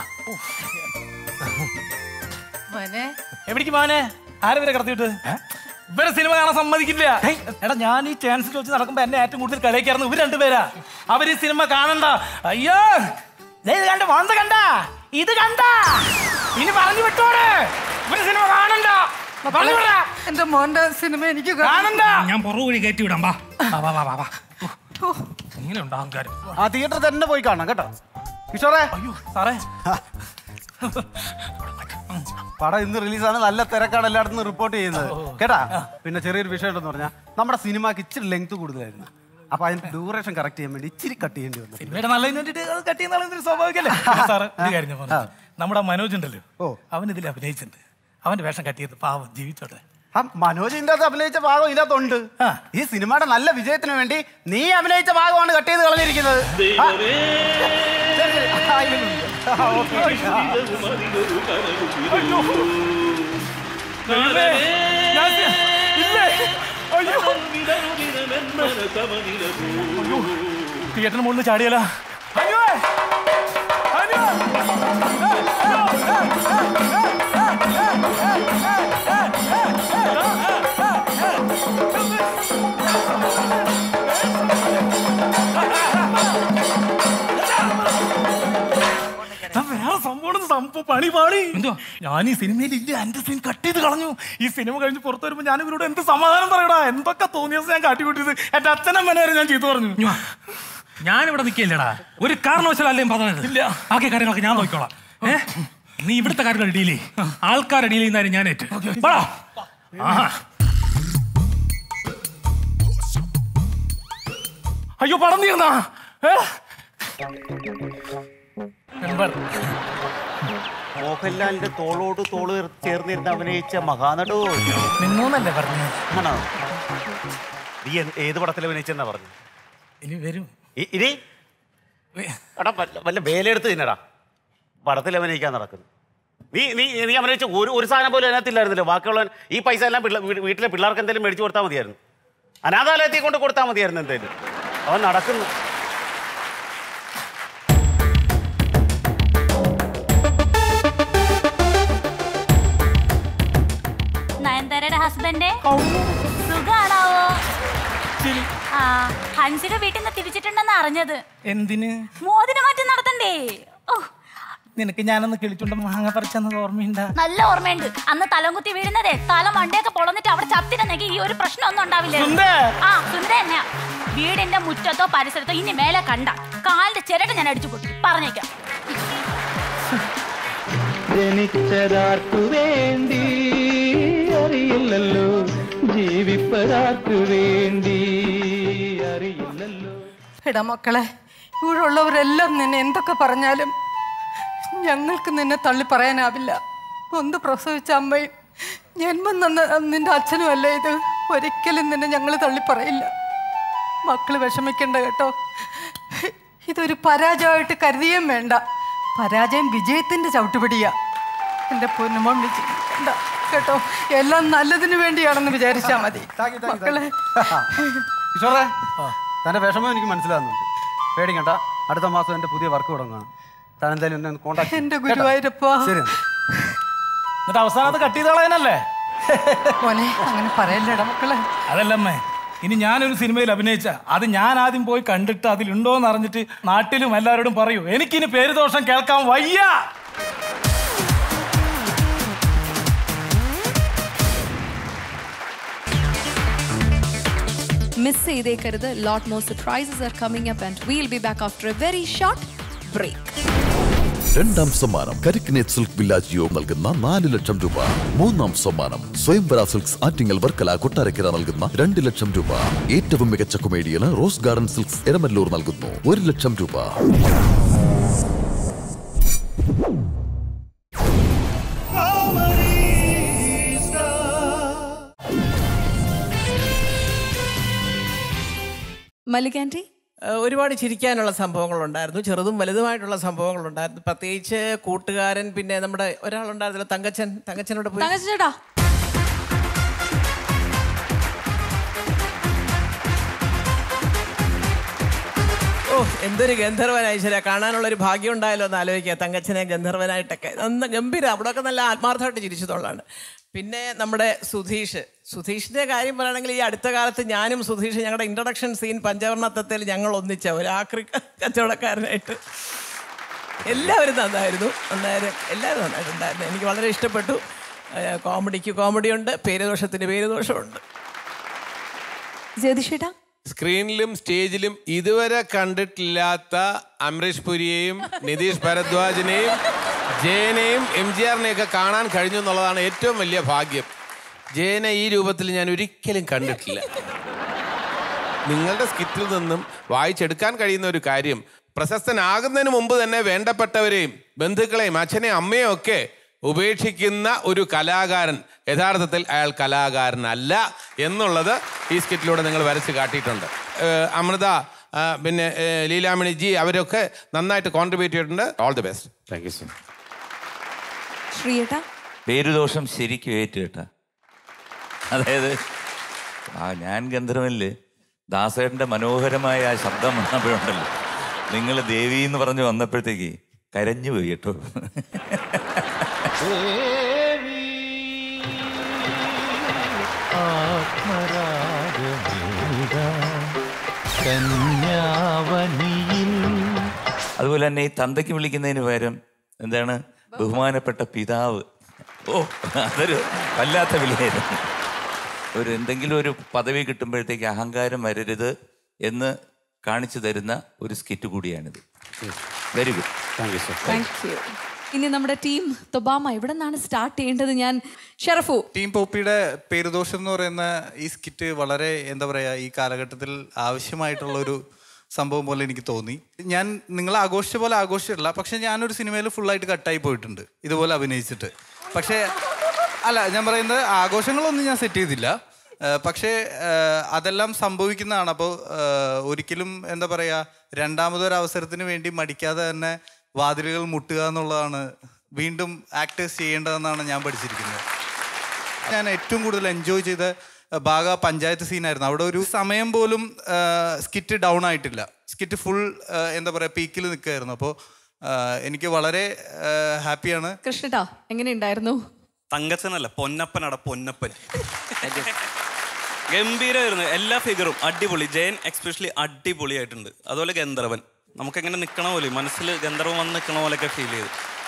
എവിടേക്ക് മോനെ ആരെ വരെ കടത്തിയിട്ട് ഇവരെ സിനിമ കാണാൻ സമ്മതിക്കില്ല എടാ ഞാൻ ഈ ചാൻസ് വെച്ച് നടക്കുമ്പോ എന്നെ ഏറ്റവും കൂടുതൽ കളിയാക്കായിരുന്നു ഇവർ രണ്ടുപേരാ അവര് ഈ സിനിമ കാണണ്ട അയ്യോ ദേ ഇത് കണ്ട വന്ന കണ്ട ഇത് കണ്ട ഇനി പറഞ്ഞു വിട്ടോടെ ഇവര് സിനിമ കാണണ്ട പറഞ്ഞു വിടാ. എന്റെ മോന്റെ സിനിമ എനിക്ക് കാണണ്ട ഞാൻ പുറകുവഴി കയറ്റി വിടാം വാ വാ, വാ വാ വാ വാ ഇങ്ങനെ ഉണ്ട് അഹങ്കാരം ആ തിയേറ്റർ തന്നെ പോയി കാണാം കേട്ടോ കിഷോറേ അയ്യോ സാറേ പടം ഇന്ന് റിലീസാണ് നല്ല തിരക്കാണ് എല്ലായിടത്തും റിപ്പോർട്ട് ചെയ്യുന്നത് കേട്ടാ പിന്നെ ചെറിയൊരു വിഷയം ഉണ്ടെന്ന് പറഞ്ഞാൽ നമ്മുടെ സിനിമക്ക് ഇച്ചിരി ലെങ്ത് കൂടുതലായിരുന്നു അപ്പൊ അതിന്റെ ഡ്യൂറേഷൻ കറക്റ്റ് ചെയ്യാൻ വേണ്ടി ഇച്ചിരി കട്ട് ചെയ്യേണ്ടി വന്നു സിനിമയുടെ നല്ലതിന് വേണ്ടിട്ട് അത് കട്ട് ചെയ്യുന്ന സ്വാഭാവികല്ലേ സാറ് ഒരു കാര്യം ഞാൻ പറഞ്ഞു നമ്മുടെ മനോജ് ഉണ്ടല്ലോ അവൻ ഇതിൽ അഭിനയിച്ചിട്ടുണ്ട് അവന്റെ വേഷം കട്ട് ചെയ്ത് പാവം ജീവിച്ചോട്ടെ ആ മനോജ് ഇതിന്റെ അകത്ത് അഭിനയിച്ച ഭാഗം ഇതിനകത്തുണ്ട് ഈ സിനിമയുടെ നല്ല വിജയത്തിന് വേണ്ടി നീ അഭിനയിച്ച ഭാഗമാണ് കട്ട് ചെയ്ത് കളഞ്ഞിരിക്കുന്നത് ആ. ശരി, ശരി. ആ, ഇതിലുണ്ട്. ആ, ഓക്കേ. ആ. തിയേറ്ററിന് മുകളിൽ ചാടിയല്ല അയ്യോ അയ്യോ വേറെ സംഭവം സംഭവം പണി പാടി ഞാൻ ഈ സിനിമയിൽ ഇല്ല എന്റെ സീൻ കട്ട് ചെയ്ത് കളഞ്ഞു ഈ സിനിമ കഴിഞ്ഞ് പുറത്തു വരുമ്പോ ഞാൻ ഇവരോട് എന്ത് സമാധാനം പറയടാ എന്തൊക്കെ തോന്നിയ ഞാൻ കാട്ടിക്കൂട്ടിയത് എന്റെ അച്ഛനമ്മനെ വരെ ഞാൻ ചെയ്തു പറഞ്ഞു ഞാൻ ഇവിടെ നിൽക്കില്ലടാ ഒരു കാരണവശാലും പറഞ്ഞത് ഇല്ല ബാക്കി കാര്യങ്ങളൊക്കെ ഞാൻ നോക്കിക്കോളാം ഏ നീ ഇവിടുത്തെ കാര്യങ്ങൾ ഡീൽ ചെയ്യ് ആൾക്കാരെ ഡീൽ ചെയ്യുന്നതാരും ഞാൻ ഏറ്റു വാടാ. ആഹാ. അയ്യോ പടം തീർന്നാ ഏ? മോഹൻലാലിന്റെ തോളോട് തോള് ചേർന്നിരുന്ന് അഭിനയിച്ച മഹാനടോ നിന്നോന്നല്ലേ പറഞ്ഞു ആണോ നീ എന്ത്- ഏത് പടത്തിൽ അഭിനയിച്ചെന്നാ പറഞ്ഞു ഇനി വരും ഇ- ഇനി എടാ വല്ല- വല്ല വേലയെടുത്ത് തിന്നടാ പടത്തിൽ അഭിനയിക്കാൻ നടക്കുന്നു നീ നീ നീ അഭിനയിച്ച ഒരു ഒരു സാധനം പോലും അതിനകത്തില്ലായിരുന്നല്ലോ ബാക്കിയുള്ള ഈ പൈസ എല്ലാം പിള്ള- വീ- വീട്ടിലെ പിള്ളേർക്ക് എന്തെങ്കിലും മേടിച്ചു കൊടുത്താൽ മതിയായിരുന്നു അനാഥാലയത്തിൽ കൊണ്ട് കൊടുത്താൽ മതിയായിരുന്നു എന്തായാലും അവൻ നടക്കുന്നു നയൻതാരയുടെ ഹസ്ബൻഡ് സുഖാണാവോ ആ ഹൻസിക വീട്ടിൽ നിന്ന് തിരിച്ചിട്ടുണ്ടെന്ന് അറിഞ്ഞത് എന്തിന് മോതിര മാറ്റം നടത്തണ്ടേ ഓ നിനക്ക് ഞാനൊന്ന് കിളിച്ചുണ്ട് മാങ്ങ പറിച്ചെന്നത് ഓർമ്മയുണ്ടാ നല്ല ഓർമ്മയുണ്ട് അന്ന് തലംകുത്തി വീഴുന്നതേ തല മണ്ടയൊക്കെ പൊളന്നിട്ട് അവിടെ ചത്തിരുന്നെങ്കിൽ ഈ ഒരു പ്രശ്നമൊന്നും ഉണ്ടാവില്ല സുന്ദേ. ആ സുന്ദര തന്നെയാ വീടിന്റെ മുറ്റത്തോ പരിസരത്തോ ഇനി മേലെ കണ്ട കാലിന്റെ ചിരട്ട ഞാൻ അടിച്ചു പൊട്ടി പറഞ്ഞേക്കാം ജനിച്ചതാർക്കു വേണ്ടി അറിയില്ലല്ലോ ജീവിപ്പതാർക്കു വേണ്ടി അറിയില്ലല്ലോ എടാ മക്കളെ ഇവിടെ ഉള്ളവരെല്ലാം നിന്നെ എന്തൊക്കെ പറഞ്ഞാലും ഞങ്ങൾക്ക് നിന്നെ തള്ളി പറയാനാവില്ല ഒന്ന് പ്രസവിച്ച അമ്മയും ജന്മം തന്ന നിന്റെ അച്ഛനും അല്ലേ ഇത് ഒരിക്കലും നിന്നെ ഞങ്ങൾ തള്ളി പറയില്ല മക്കള് വിഷമിക്കണ്ട കേട്ടോ ഇതൊരു പരാജയമായിട്ട് കരുതിയേം വേണ്ട പരാജയം വിജയത്തിന്റെ ചവിട്ടുപിടിയാ എന്റെ പൊന്നുമോൻ വിജയിക്കണ്ട കേട്ടോ എല്ലാം നല്ലതിന് വേണ്ടിയാണെന്ന് വിചാരിച്ചാ മതി മക്കളെ കിഷോറേ തന്റെ വിഷമം എനിക്ക് മനസ്സിലാകുന്നുണ്ട് പേടിക്കണ്ട അടുത്ത മാസം എന്റെ പുതിയ വർക്ക് തുടങ്ങാണ് താൻ എന്തായാലും എന്നെ കോണ്ടാക്ട് എന്റെ ഗുരുവായൂരപ്പാ. ശരി എന്നാ. എന്നിട്ട് അവസാനം അത് കട്ട് ചെയ്ത് കളയാനല്ലേ മോനെ അങ്ങനെ പറയല്ലേടാ മക്കളെ അതല്ലമ്മേ ഇനി ഞാനൊരു സിനിമയിൽ അഭിനയിച്ച അത് ഞാൻ ആദ്യം പോയി കണ്ടിട്ട് അതിലുണ്ടോ എന്ന് അറിഞ്ഞിട്ട് നാട്ടിലും എല്ലാവരോടും പറയൂ എനിക്കിനി പേരുദോഷം കേൾക്കാൻ വയ്യ മിസ് ചെയ്തേക്കരുത് lot more surprises are coming up and we'll be back after a very short break രണ്ടാം സമ്മാനം കരിക്കിനേറ്റ് സിൽക്ക് വില്ലാജിയോ നൽകുന്ന നാല് ലക്ഷം രൂപ മൂന്നാം സമ്മാനം സ്വയംവര സിൽക്സ് ആറ്റിങ്ങൽ വർക്കല കൊട്ടാരക്കര നൽകുന്ന രണ്ട് ലക്ഷം രൂപ ഏറ്റവും മികച്ച കൊമേഡിയന് റോസ് ഗാർഡൻ സിൽക്സ് എരമല്ലൂർ നൽകുന്നു ഒരു ലക്ഷം രൂപ മല്ലികാൻറ്റി ഏഹ് ഒരുപാട് ചിരിക്കാനുള്ള സംഭവങ്ങളുണ്ടായിരുന്നു ചെറുതും വലുതുമായിട്ടുള്ള സംഭവങ്ങളുണ്ടായിരുന്നു പ്രത്യേകിച്ച് കൂട്ടുകാരൻ പിന്നെ നമ്മുടെ ഒരാളുണ്ടായിരുന്നല്ലോ തങ്കച്ചൻ തങ്കച്ചനോട് പോയി തങ്കച്ചേട്ടാ ഓ എന്തൊരു ഗന്ധർവനായി ശരിയാ കാണാനുള്ള ഒരു ഭാഗ്യം ഉണ്ടായല്ലോ എന്ന് ആലോചിക്കുക തങ്കച്ചനെ ഗന്ധർവനായിട്ടൊക്കെ നന്ന ഗംഭീര അവിടെയൊക്കെ നല്ല ആത്മാർത്ഥമായിട്ട് ചിരിച്ചതുള്ളതാണ് പിന്നെ നമ്മുടെ സുധീഷ് സുധീഷിന്റെ കാര്യം പറയുകയാണെങ്കിൽ ഈ അടുത്ത കാലത്ത് ഞാനും സുധീഷ് ഞങ്ങളുടെ ഇൻട്രൊഡക്ഷൻ സീൻ പഞ്ചവർണ്ണത്തത്തിൽ ഞങ്ങൾ ഒന്നിച്ച ഒരു ആക്രി കച്ചവടക്കാരനായിട്ട് എല്ലാവരും നന്നായിരുന്നു നന്നായിരുന്നു എല്ലാവരും നന്നായിട്ടുണ്ടായിരുന്നു എനിക്ക് വളരെ ഇഷ്ടപ്പെട്ടു ഏഹ് കോമഡിക്ക് കോമഡിയുണ്ട് പേരുദോഷത്തിന് പേരുദോഷമുണ്ട് ജ്യോതിഷേട്ടാ സ്ക്രീനിലും സ്റ്റേജിലും ഇതുവരെ കണ്ടിട്ടില്ലാത്ത അമരീഷ് പുരിയെയും നിതീഷ് ഭരദ്വാജിനെയും ജയനെയും എം ജി ആറിനെയൊക്കെ കാണാൻ കഴിഞ്ഞു എന്നുള്ളതാണ് ഏറ്റവും വലിയ ഭാഗ്യം ജയനെ ഈ രൂപത്തിൽ ഞാൻ ഒരിക്കലും കണ്ടിട്ടില്ല നിങ്ങളുടെ സ്കിറ്റിൽ നിന്നും വായിച്ചെടുക്കാൻ കഴിയുന്ന ഒരു കാര്യം പ്രശസ്തനാകുന്നതിന് മുമ്പ് തന്നെ വേണ്ടപ്പെട്ടവരെയും ബന്ധുക്കളെയും അച്ഛനെയും അമ്മയും ഒക്കെ ഉപേക്ഷിക്കുന്ന ഒരു കലാകാരൻ യഥാർത്ഥത്തിൽ അയാൾ കലാകാരനല്ല എന്നുള്ളത് ഈ സ്കിറ്റിലൂടെ നിങ്ങൾ വരച്ച് കാട്ടിയിട്ടുണ്ട് ഏഹ് അമൃത ആ, പിന്നെ ഏഹ് ലീലാമണി ജി അവരൊക്കെ നന്നായിട്ട് കോൺട്രിബ്യൂട്ട് ചെയ്തിട്ടുണ്ട് all the best thank you so ശ്രീയേട്ടാ പേരുദോഷം ശരിക്കും ഏറ്റു കേട്ടാ അതായത് ആ ഞാൻ ഗന്ധർവനില് ദാസേട്ടൻ്റെ മനോഹരമായ ആ ശബ്ദം വന്നപ്പോഴുണ്ടല്ലോ നിങ്ങൾ ദേവി എന്ന് പറഞ്ഞ് വന്നപ്പോഴത്തേക്ക് കരഞ്ഞു പോയി കേട്ടോ അതുപോലെ തന്നെ ഈ തന്തയ്ക്ക് വിളിക്കുന്നതിന് പകരം എന്താണ് ബഹുമാനപ്പെട്ട പിതാവ് ഓ അതൊരു വല്ലാത്ത വിലയായിരുന്നു ഒരു എന്തെങ്കിലും ഒരു പദവി കിട്ടുമ്പോഴത്തേക്ക് അഹങ്കാരം വരരുത് എന്ന് കാണിച്ചു തരുന്ന ഒരു സ്കിറ്റ് കൂടിയാണിത് very good thank you so thank you ഇനി നമ്മുടെ ടീം തൊബാമ എവിടെ നിന്നാണ് സ്റ്റാർട്ട് ചെയ്യേണ്ടത് ഞാൻ ഷെറഫു ടീം പോപ്പിയുടെ പേരുദോഷം എന്ന് പറയുന്ന ഈ സ്കിറ്റ് വളരെ എന്താ പറയുക ഈ കാലഘട്ടത്തിൽ ആവശ്യമായിട്ടുള്ള ഒരു സംഭവം പോലെ എനിക്ക് തോന്നി ഞാൻ നിങ്ങൾ ആഘോഷിച്ച പോലെ ആഘോഷിച്ചിട്ടില്ല പക്ഷെ ഞാനൊരു സിനിമയിൽ ഫുള്ളായിട്ട് കട്ടായി പോയിട്ടുണ്ട് ഇതുപോലെ അഭിനയിച്ചിട്ട് പക്ഷേ അല്ല ഞാൻ പറയുന്നത് ആഘോഷങ്ങളൊന്നും ഞാൻ സെറ്റ് ചെയ്തില്ല ആ, പക്ഷേ ആ, അതെല്ലാം സംഭവിക്കുന്നതാണ് അപ്പോൾ ഒരിക്കലും എന്താ പറയുക രണ്ടാമതൊരു അവസരത്തിന് വേണ്ടി മടിക്കാതെ തന്നെ വാതിലുകൾ മുട്ടുക എന്നുള്ളതാണ് വീണ്ടും ആക്ടേഴ്സ് ചെയ്യേണ്ടതെന്നാണ് ഞാൻ പഠിച്ചിരിക്കുന്നത് ഞാൻ ഏറ്റവും കൂടുതൽ എൻജോയ് ചെയ്ത ഭാഗ പഞ്ചായത്ത് സീനായിരുന്നു അവിടെ ഒരു സമയം പോലും സ്കിറ്റ് ഡൗൺ ആയിട്ടില്ല സ്കിറ്റ് ഫുൾ എന്താ പറയുക പീക്കിൽ നിൽക്കുകയായിരുന്നു അപ്പോൾ എനിക്ക് വളരെ ഹാപ്പിയാണ് കൃഷ്ണട്ടാ എങ്ങനെയുണ്ടായിരുന്നു തങ്കച്ചനല്ല പൊന്നപ്പനാടാ പൊന്നപ്പൻ ഗംഭീരമായിരുന്നു എല്ലാ ഫിഗറും അടിപൊളി ജയൻ എക്സ്പെഷ്യലി അടിപൊളിയായിട്ടുണ്ട് അതുപോലെ ഗന്ധർവൻ നമുക്കെങ്ങനെ നിൽക്കണ പോലെ മനസ്സിൽ ഗന്ധർവൻ വന്ന് നിൽക്കണ പോലെയൊക്കെ ഫീൽ ചെയ്തു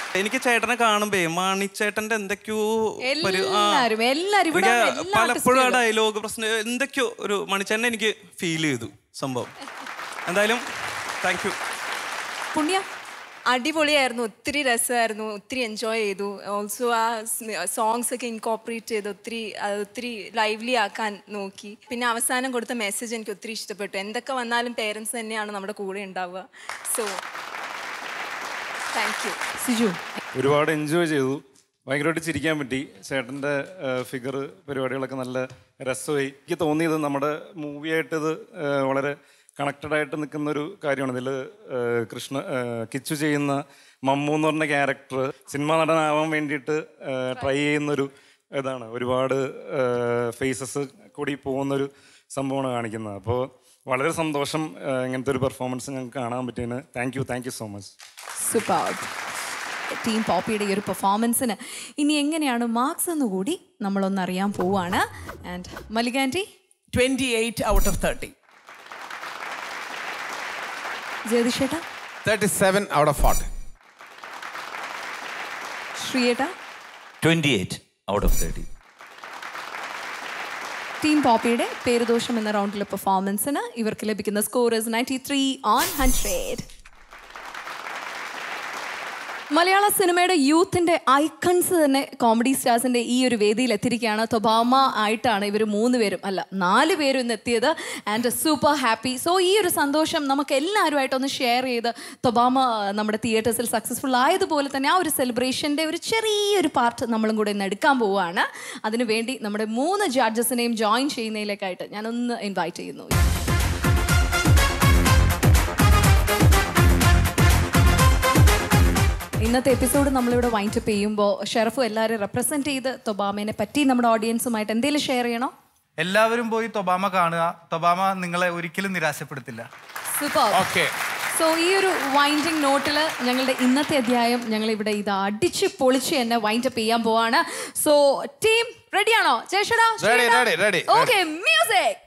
എനിക്ക് ചേട്ടനെ കാണുമ്പേ മാണിച്ചേട്ടന്റെ എന്തൊക്കെയോ ഒരു ആ, എല്ലാരും എല്ലാരും ഇവിടെ എനിക്ക് എല്ലാ പലപ്പോഴും ആ artistകളും. ഡയലോഗ് പ്രശ്നം എന്തൊക്കെയോ ഒരു മണിച്ചേട്ടനെ എനിക്ക് ഫീൽ ചെയ്തു സംഭവം എന്തായാലും താങ്ക് യു പുണ്യ അടിപൊളിയായിരുന്നു ഒത്തിരി രസമായിരുന്നു ഒത്തിരി എൻജോയ് ചെയ്തു ഓൾസോ ആ സോങ്സ് ഒക്കെ ഇൻകോപ്പറേറ്റ് ചെയ്ത് ഒത്തിരി അത് ഒത്തിരി ലൈവ്ലി ആക്കാൻ നോക്കി പിന്നെ അവസാനം കൊടുത്ത മെസ്സേജ് എനിക്ക് ഒത്തിരി ഇഷ്ടപ്പെട്ടു എന്തൊക്കെ വന്നാലും പേരൻസ് തന്നെയാണ് നമ്മുടെ കൂടെ ഉണ്ടാവുക സോ താങ്ക് യു സിജു ഒരുപാട് എൻജോയ് ചെയ്തു ഭയങ്കരമായിട്ട് ചിരിക്കാൻ പറ്റി ചേട്ടൻ്റെ ഫിഗർ പരിപാടികളൊക്കെ നല്ല രസമായി എനിക്ക് തോന്നിയത് നമ്മുടെ മൂവിയായിട്ട് ഇത് ഏഹ്, വളരെ കണക്റ്റഡ് ആയിട്ട് നിൽക്കുന്ന ഒരു കാര്യമാണ് ഇതിൽ കൃഷ്ണ ഏഹ്, കിച്ചു ചെയ്യുന്ന മമ്മു എന്ന് പറഞ്ഞ ക്യാരക്ടർ സിനിമാ നടനാവാൻ വേണ്ടിയിട്ട് ട്രൈ ചെയ്യുന്നൊരു ഇതാണ് ഒരുപാട് ഫേസസ് കൂടി പോകുന്നൊരു സംഭവമാണ് കാണിക്കുന്നത് അപ്പോൾ വളരെ സന്തോഷം ഏഹ്, ഇങ്ങനത്തെ ഒരു പെർഫോമൻസ് ഞങ്ങൾക്ക് കാണാൻ പറ്റിയതിന് thank you thank you so much super team പോപ്പിയുടെ ഈ ഒരു പെർഫോമൻസിന് ഇനി എങ്ങനെയാണ് മാർക്സ് എന്ന് കൂടി നമ്മളൊന്ന് അറിയാൻ പോവാണ് and Mallika aunty twenty eight out of thirty ജയതിഷേട്ടാ thirty seven out of forty ശ്രീയേട്ടാ twenty eight out of thirty team പോപ്പിയുടെ പേരുദോഷം എന്ന റൗണ്ടിലെ പെർഫോമൻസിന് ഇവർക്ക് ലഭിക്കുന്ന score is ninety three on hundred മലയാള സിനിമയുടെ യൂത്തിന്റെ ഐക്കൺസ് തന്നെ കോമഡി സ്റ്റാർസിന്റെ ഈ ഒരു വേദിയിൽ എത്തിയിരിക്കുകയാണ് തൊബാമ ആയിട്ടാണ് ഇവർ മൂന്ന് പേരും അല്ല നാല് പേരും ഇന്ന് എത്തിയത് ആൻഡ് സൂപ്പർ ഹാപ്പി സോ ഈ ഒരു സന്തോഷം നമുക്ക് എല്ലാവരുമായിട്ടൊന്ന് ഷെയർ ചെയ്ത് തൊബാമ നമ്മുടെ തിയേറ്റേഴ്സിൽ സക്സസ്ഫുൾ ആയതുപോലെ തന്നെ ആ ഒരു സെലിബ്രേഷൻ്റെ ഒരു ചെറിയൊരു പാർട്ട് നമ്മളും കൂടെ ഇന്ന് എടുക്കാൻ പോവുകയാണ് അതിനുവേണ്ടി നമ്മുടെ മൂന്ന് ജഡ്ജസിനെയും ജോയിൻ ചെയ്യുന്നതിലേക്കായിട്ട് ഞാനൊന്ന് ഇൻവൈറ്റ് ചെയ്യുന്നു ഇന്നത്തെ എപ്പിസോഡ് നമ്മളിവിടെ വൈൻഡപ്പ് ചെയ്യുമ്പോൾ ഷെറഫും എല്ലാവരും റെപ്രസെന്റ് ചെയ്ത് തൊബാമേനെ പറ്റി നമ്മുടെ ഓഡിയൻസുമായിട്ട് എന്തെങ്കിലും ഷെയർ ചെയ്യണോ എല്ലാവരും പോയി തൊബാമ കാണുക തൊബാമ നിങ്ങളെ ഒരിക്കലും നിരാശപ്പെടുത്തില്ല സൂപ്പർ ഓക്കെ സോ ഈ ഒരു വൈൻഡിങ് നോട്ടിൽ ഞങ്ങളുടെ ഇന്നത്തെ അധ്യായം ഞങ്ങൾ ഇവിടെ ഇത് അടിച്ച് പൊളിച്ച് തന്നെ വൈൻഡപ്പ് ചെയ്യാൻ പോവാണ് സോ ടീം റെഡിയാണോ ചേഷടാ Ready, ready, ready, okay music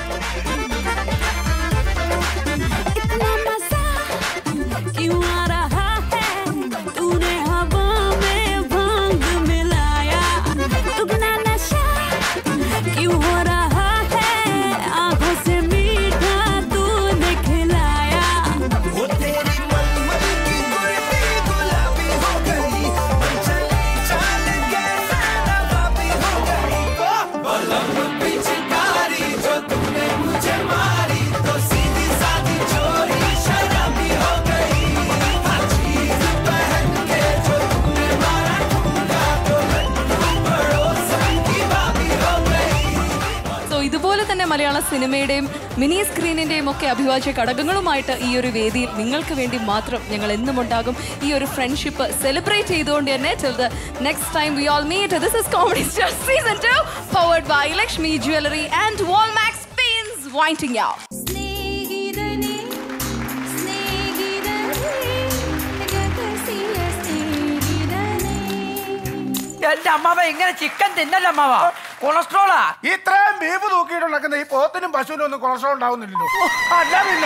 क्यों आ रहा है तूने हवा में भांग मिलाया दुगना नशा क्यों हो रहा है आंखों से मीठा तूने खिलाया वो तेरी मलमल की गुलाबी गुलाबी हो गई चली चाल कैसा नवाबी हो गई बलम पिचकारी जो तूने मुझे मारी तो सीधी सादी चोरी शराबी हो गई हर चीज पहन के जो तूने मारा ठुमका तो मैं पड़ोसन की भाभी हो गई സോ ഇതുപോലെ തന്നെ മലയാള സിനിമയുടെയും മിനി സ്ക്രീനിന്റെയും ഒക്കെ അഭിവാജ്യ ഘടകങ്ങളുമായിട്ട് ഈ ഒരു വേദിയിൽ നിങ്ങൾക്ക് വേണ്ടി മാത്രം ഞങ്ങൾ എന്നും ഉണ്ടാകും ഈ ഒരു ഫ്രണ്ട്ഷിപ്പ് സെലിബ്രേറ്റ് ചെയ്തുകൊണ്ട് തന്നെ till the next time we all meet this is comedy star season 2 powered by Lakshmi jewellery and Walmax paints winding out സ്നേഹിതനേ സ്നേഹിതനേ രഹസ്യ സ്നേഹിതനേ എന്റെ അമ്മാവ ഇങ്ങനെ ചിക്കൻ തിന്നല്ല അമ്മാവ കൊളസ്ട്രോളാ ഇത്രയും ബീഫ് തൂക്കിയിട്ടുണ്ടാക്കുന്ന ഈ പോത്തിനും പശുവിനും ഒന്നും കൊളസ്ട്രോൾ ഉണ്ടാവുന്നില്ലല്ലോ അല്ല പിന്നെ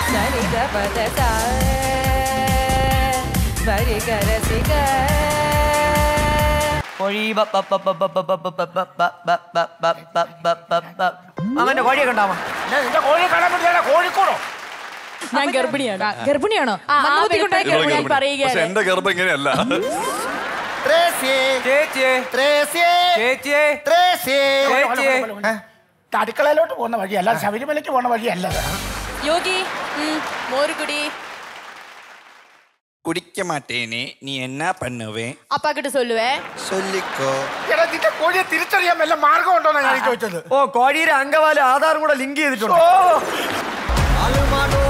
കോഴി ബ- ബ- ബ- ബ- ബ- ബ- ബ- ബ- ബ- ബ- ബ- ബ- ബ- ബ- ബ- ബ- ബ- ബ- അങ്ങനെ കോഴിയൊക്കെ ഉണ്ടാവാം എന്റെ കോഴി കാണാൻ പറ്റില്ല കോഴിക്കോടോ ഞാൻ ഗർഭിണിയാണ് ഗർഭിണിയാണോ മന്ദബുദ്ധികൊണ്ടായി ഗർഭിണി ഞാൻ പറയുകയാണ് എന്റെ ഗർഭം ഇങ്ങനെയല്ല അടുക്കളയിലോട്ട് പോകുന്ന വഴിയല്ല ശബരിമലയ്ക്ക് പോകുന്ന വഴിയല്ല യോഗി മോരുകുടി குடிக்க மாட்டேனே நீ என்ன பண்ணுவே அப்பா கிட்ட சொல்லுவேன் சொல்லிக்கோ എടാ നിന്റെ കോഴിയെ തിരിച്ചറിയാൻ വല്ല മാർഗം ഉണ്ടോ ഞാൻ ചോദിച്ചത് ഓ കോഴിയുടെ അങ്കവാല് ആധാറും കൂടെ ലിങ്ക് ചെയ്തിട്ടുണ്ട് ഓ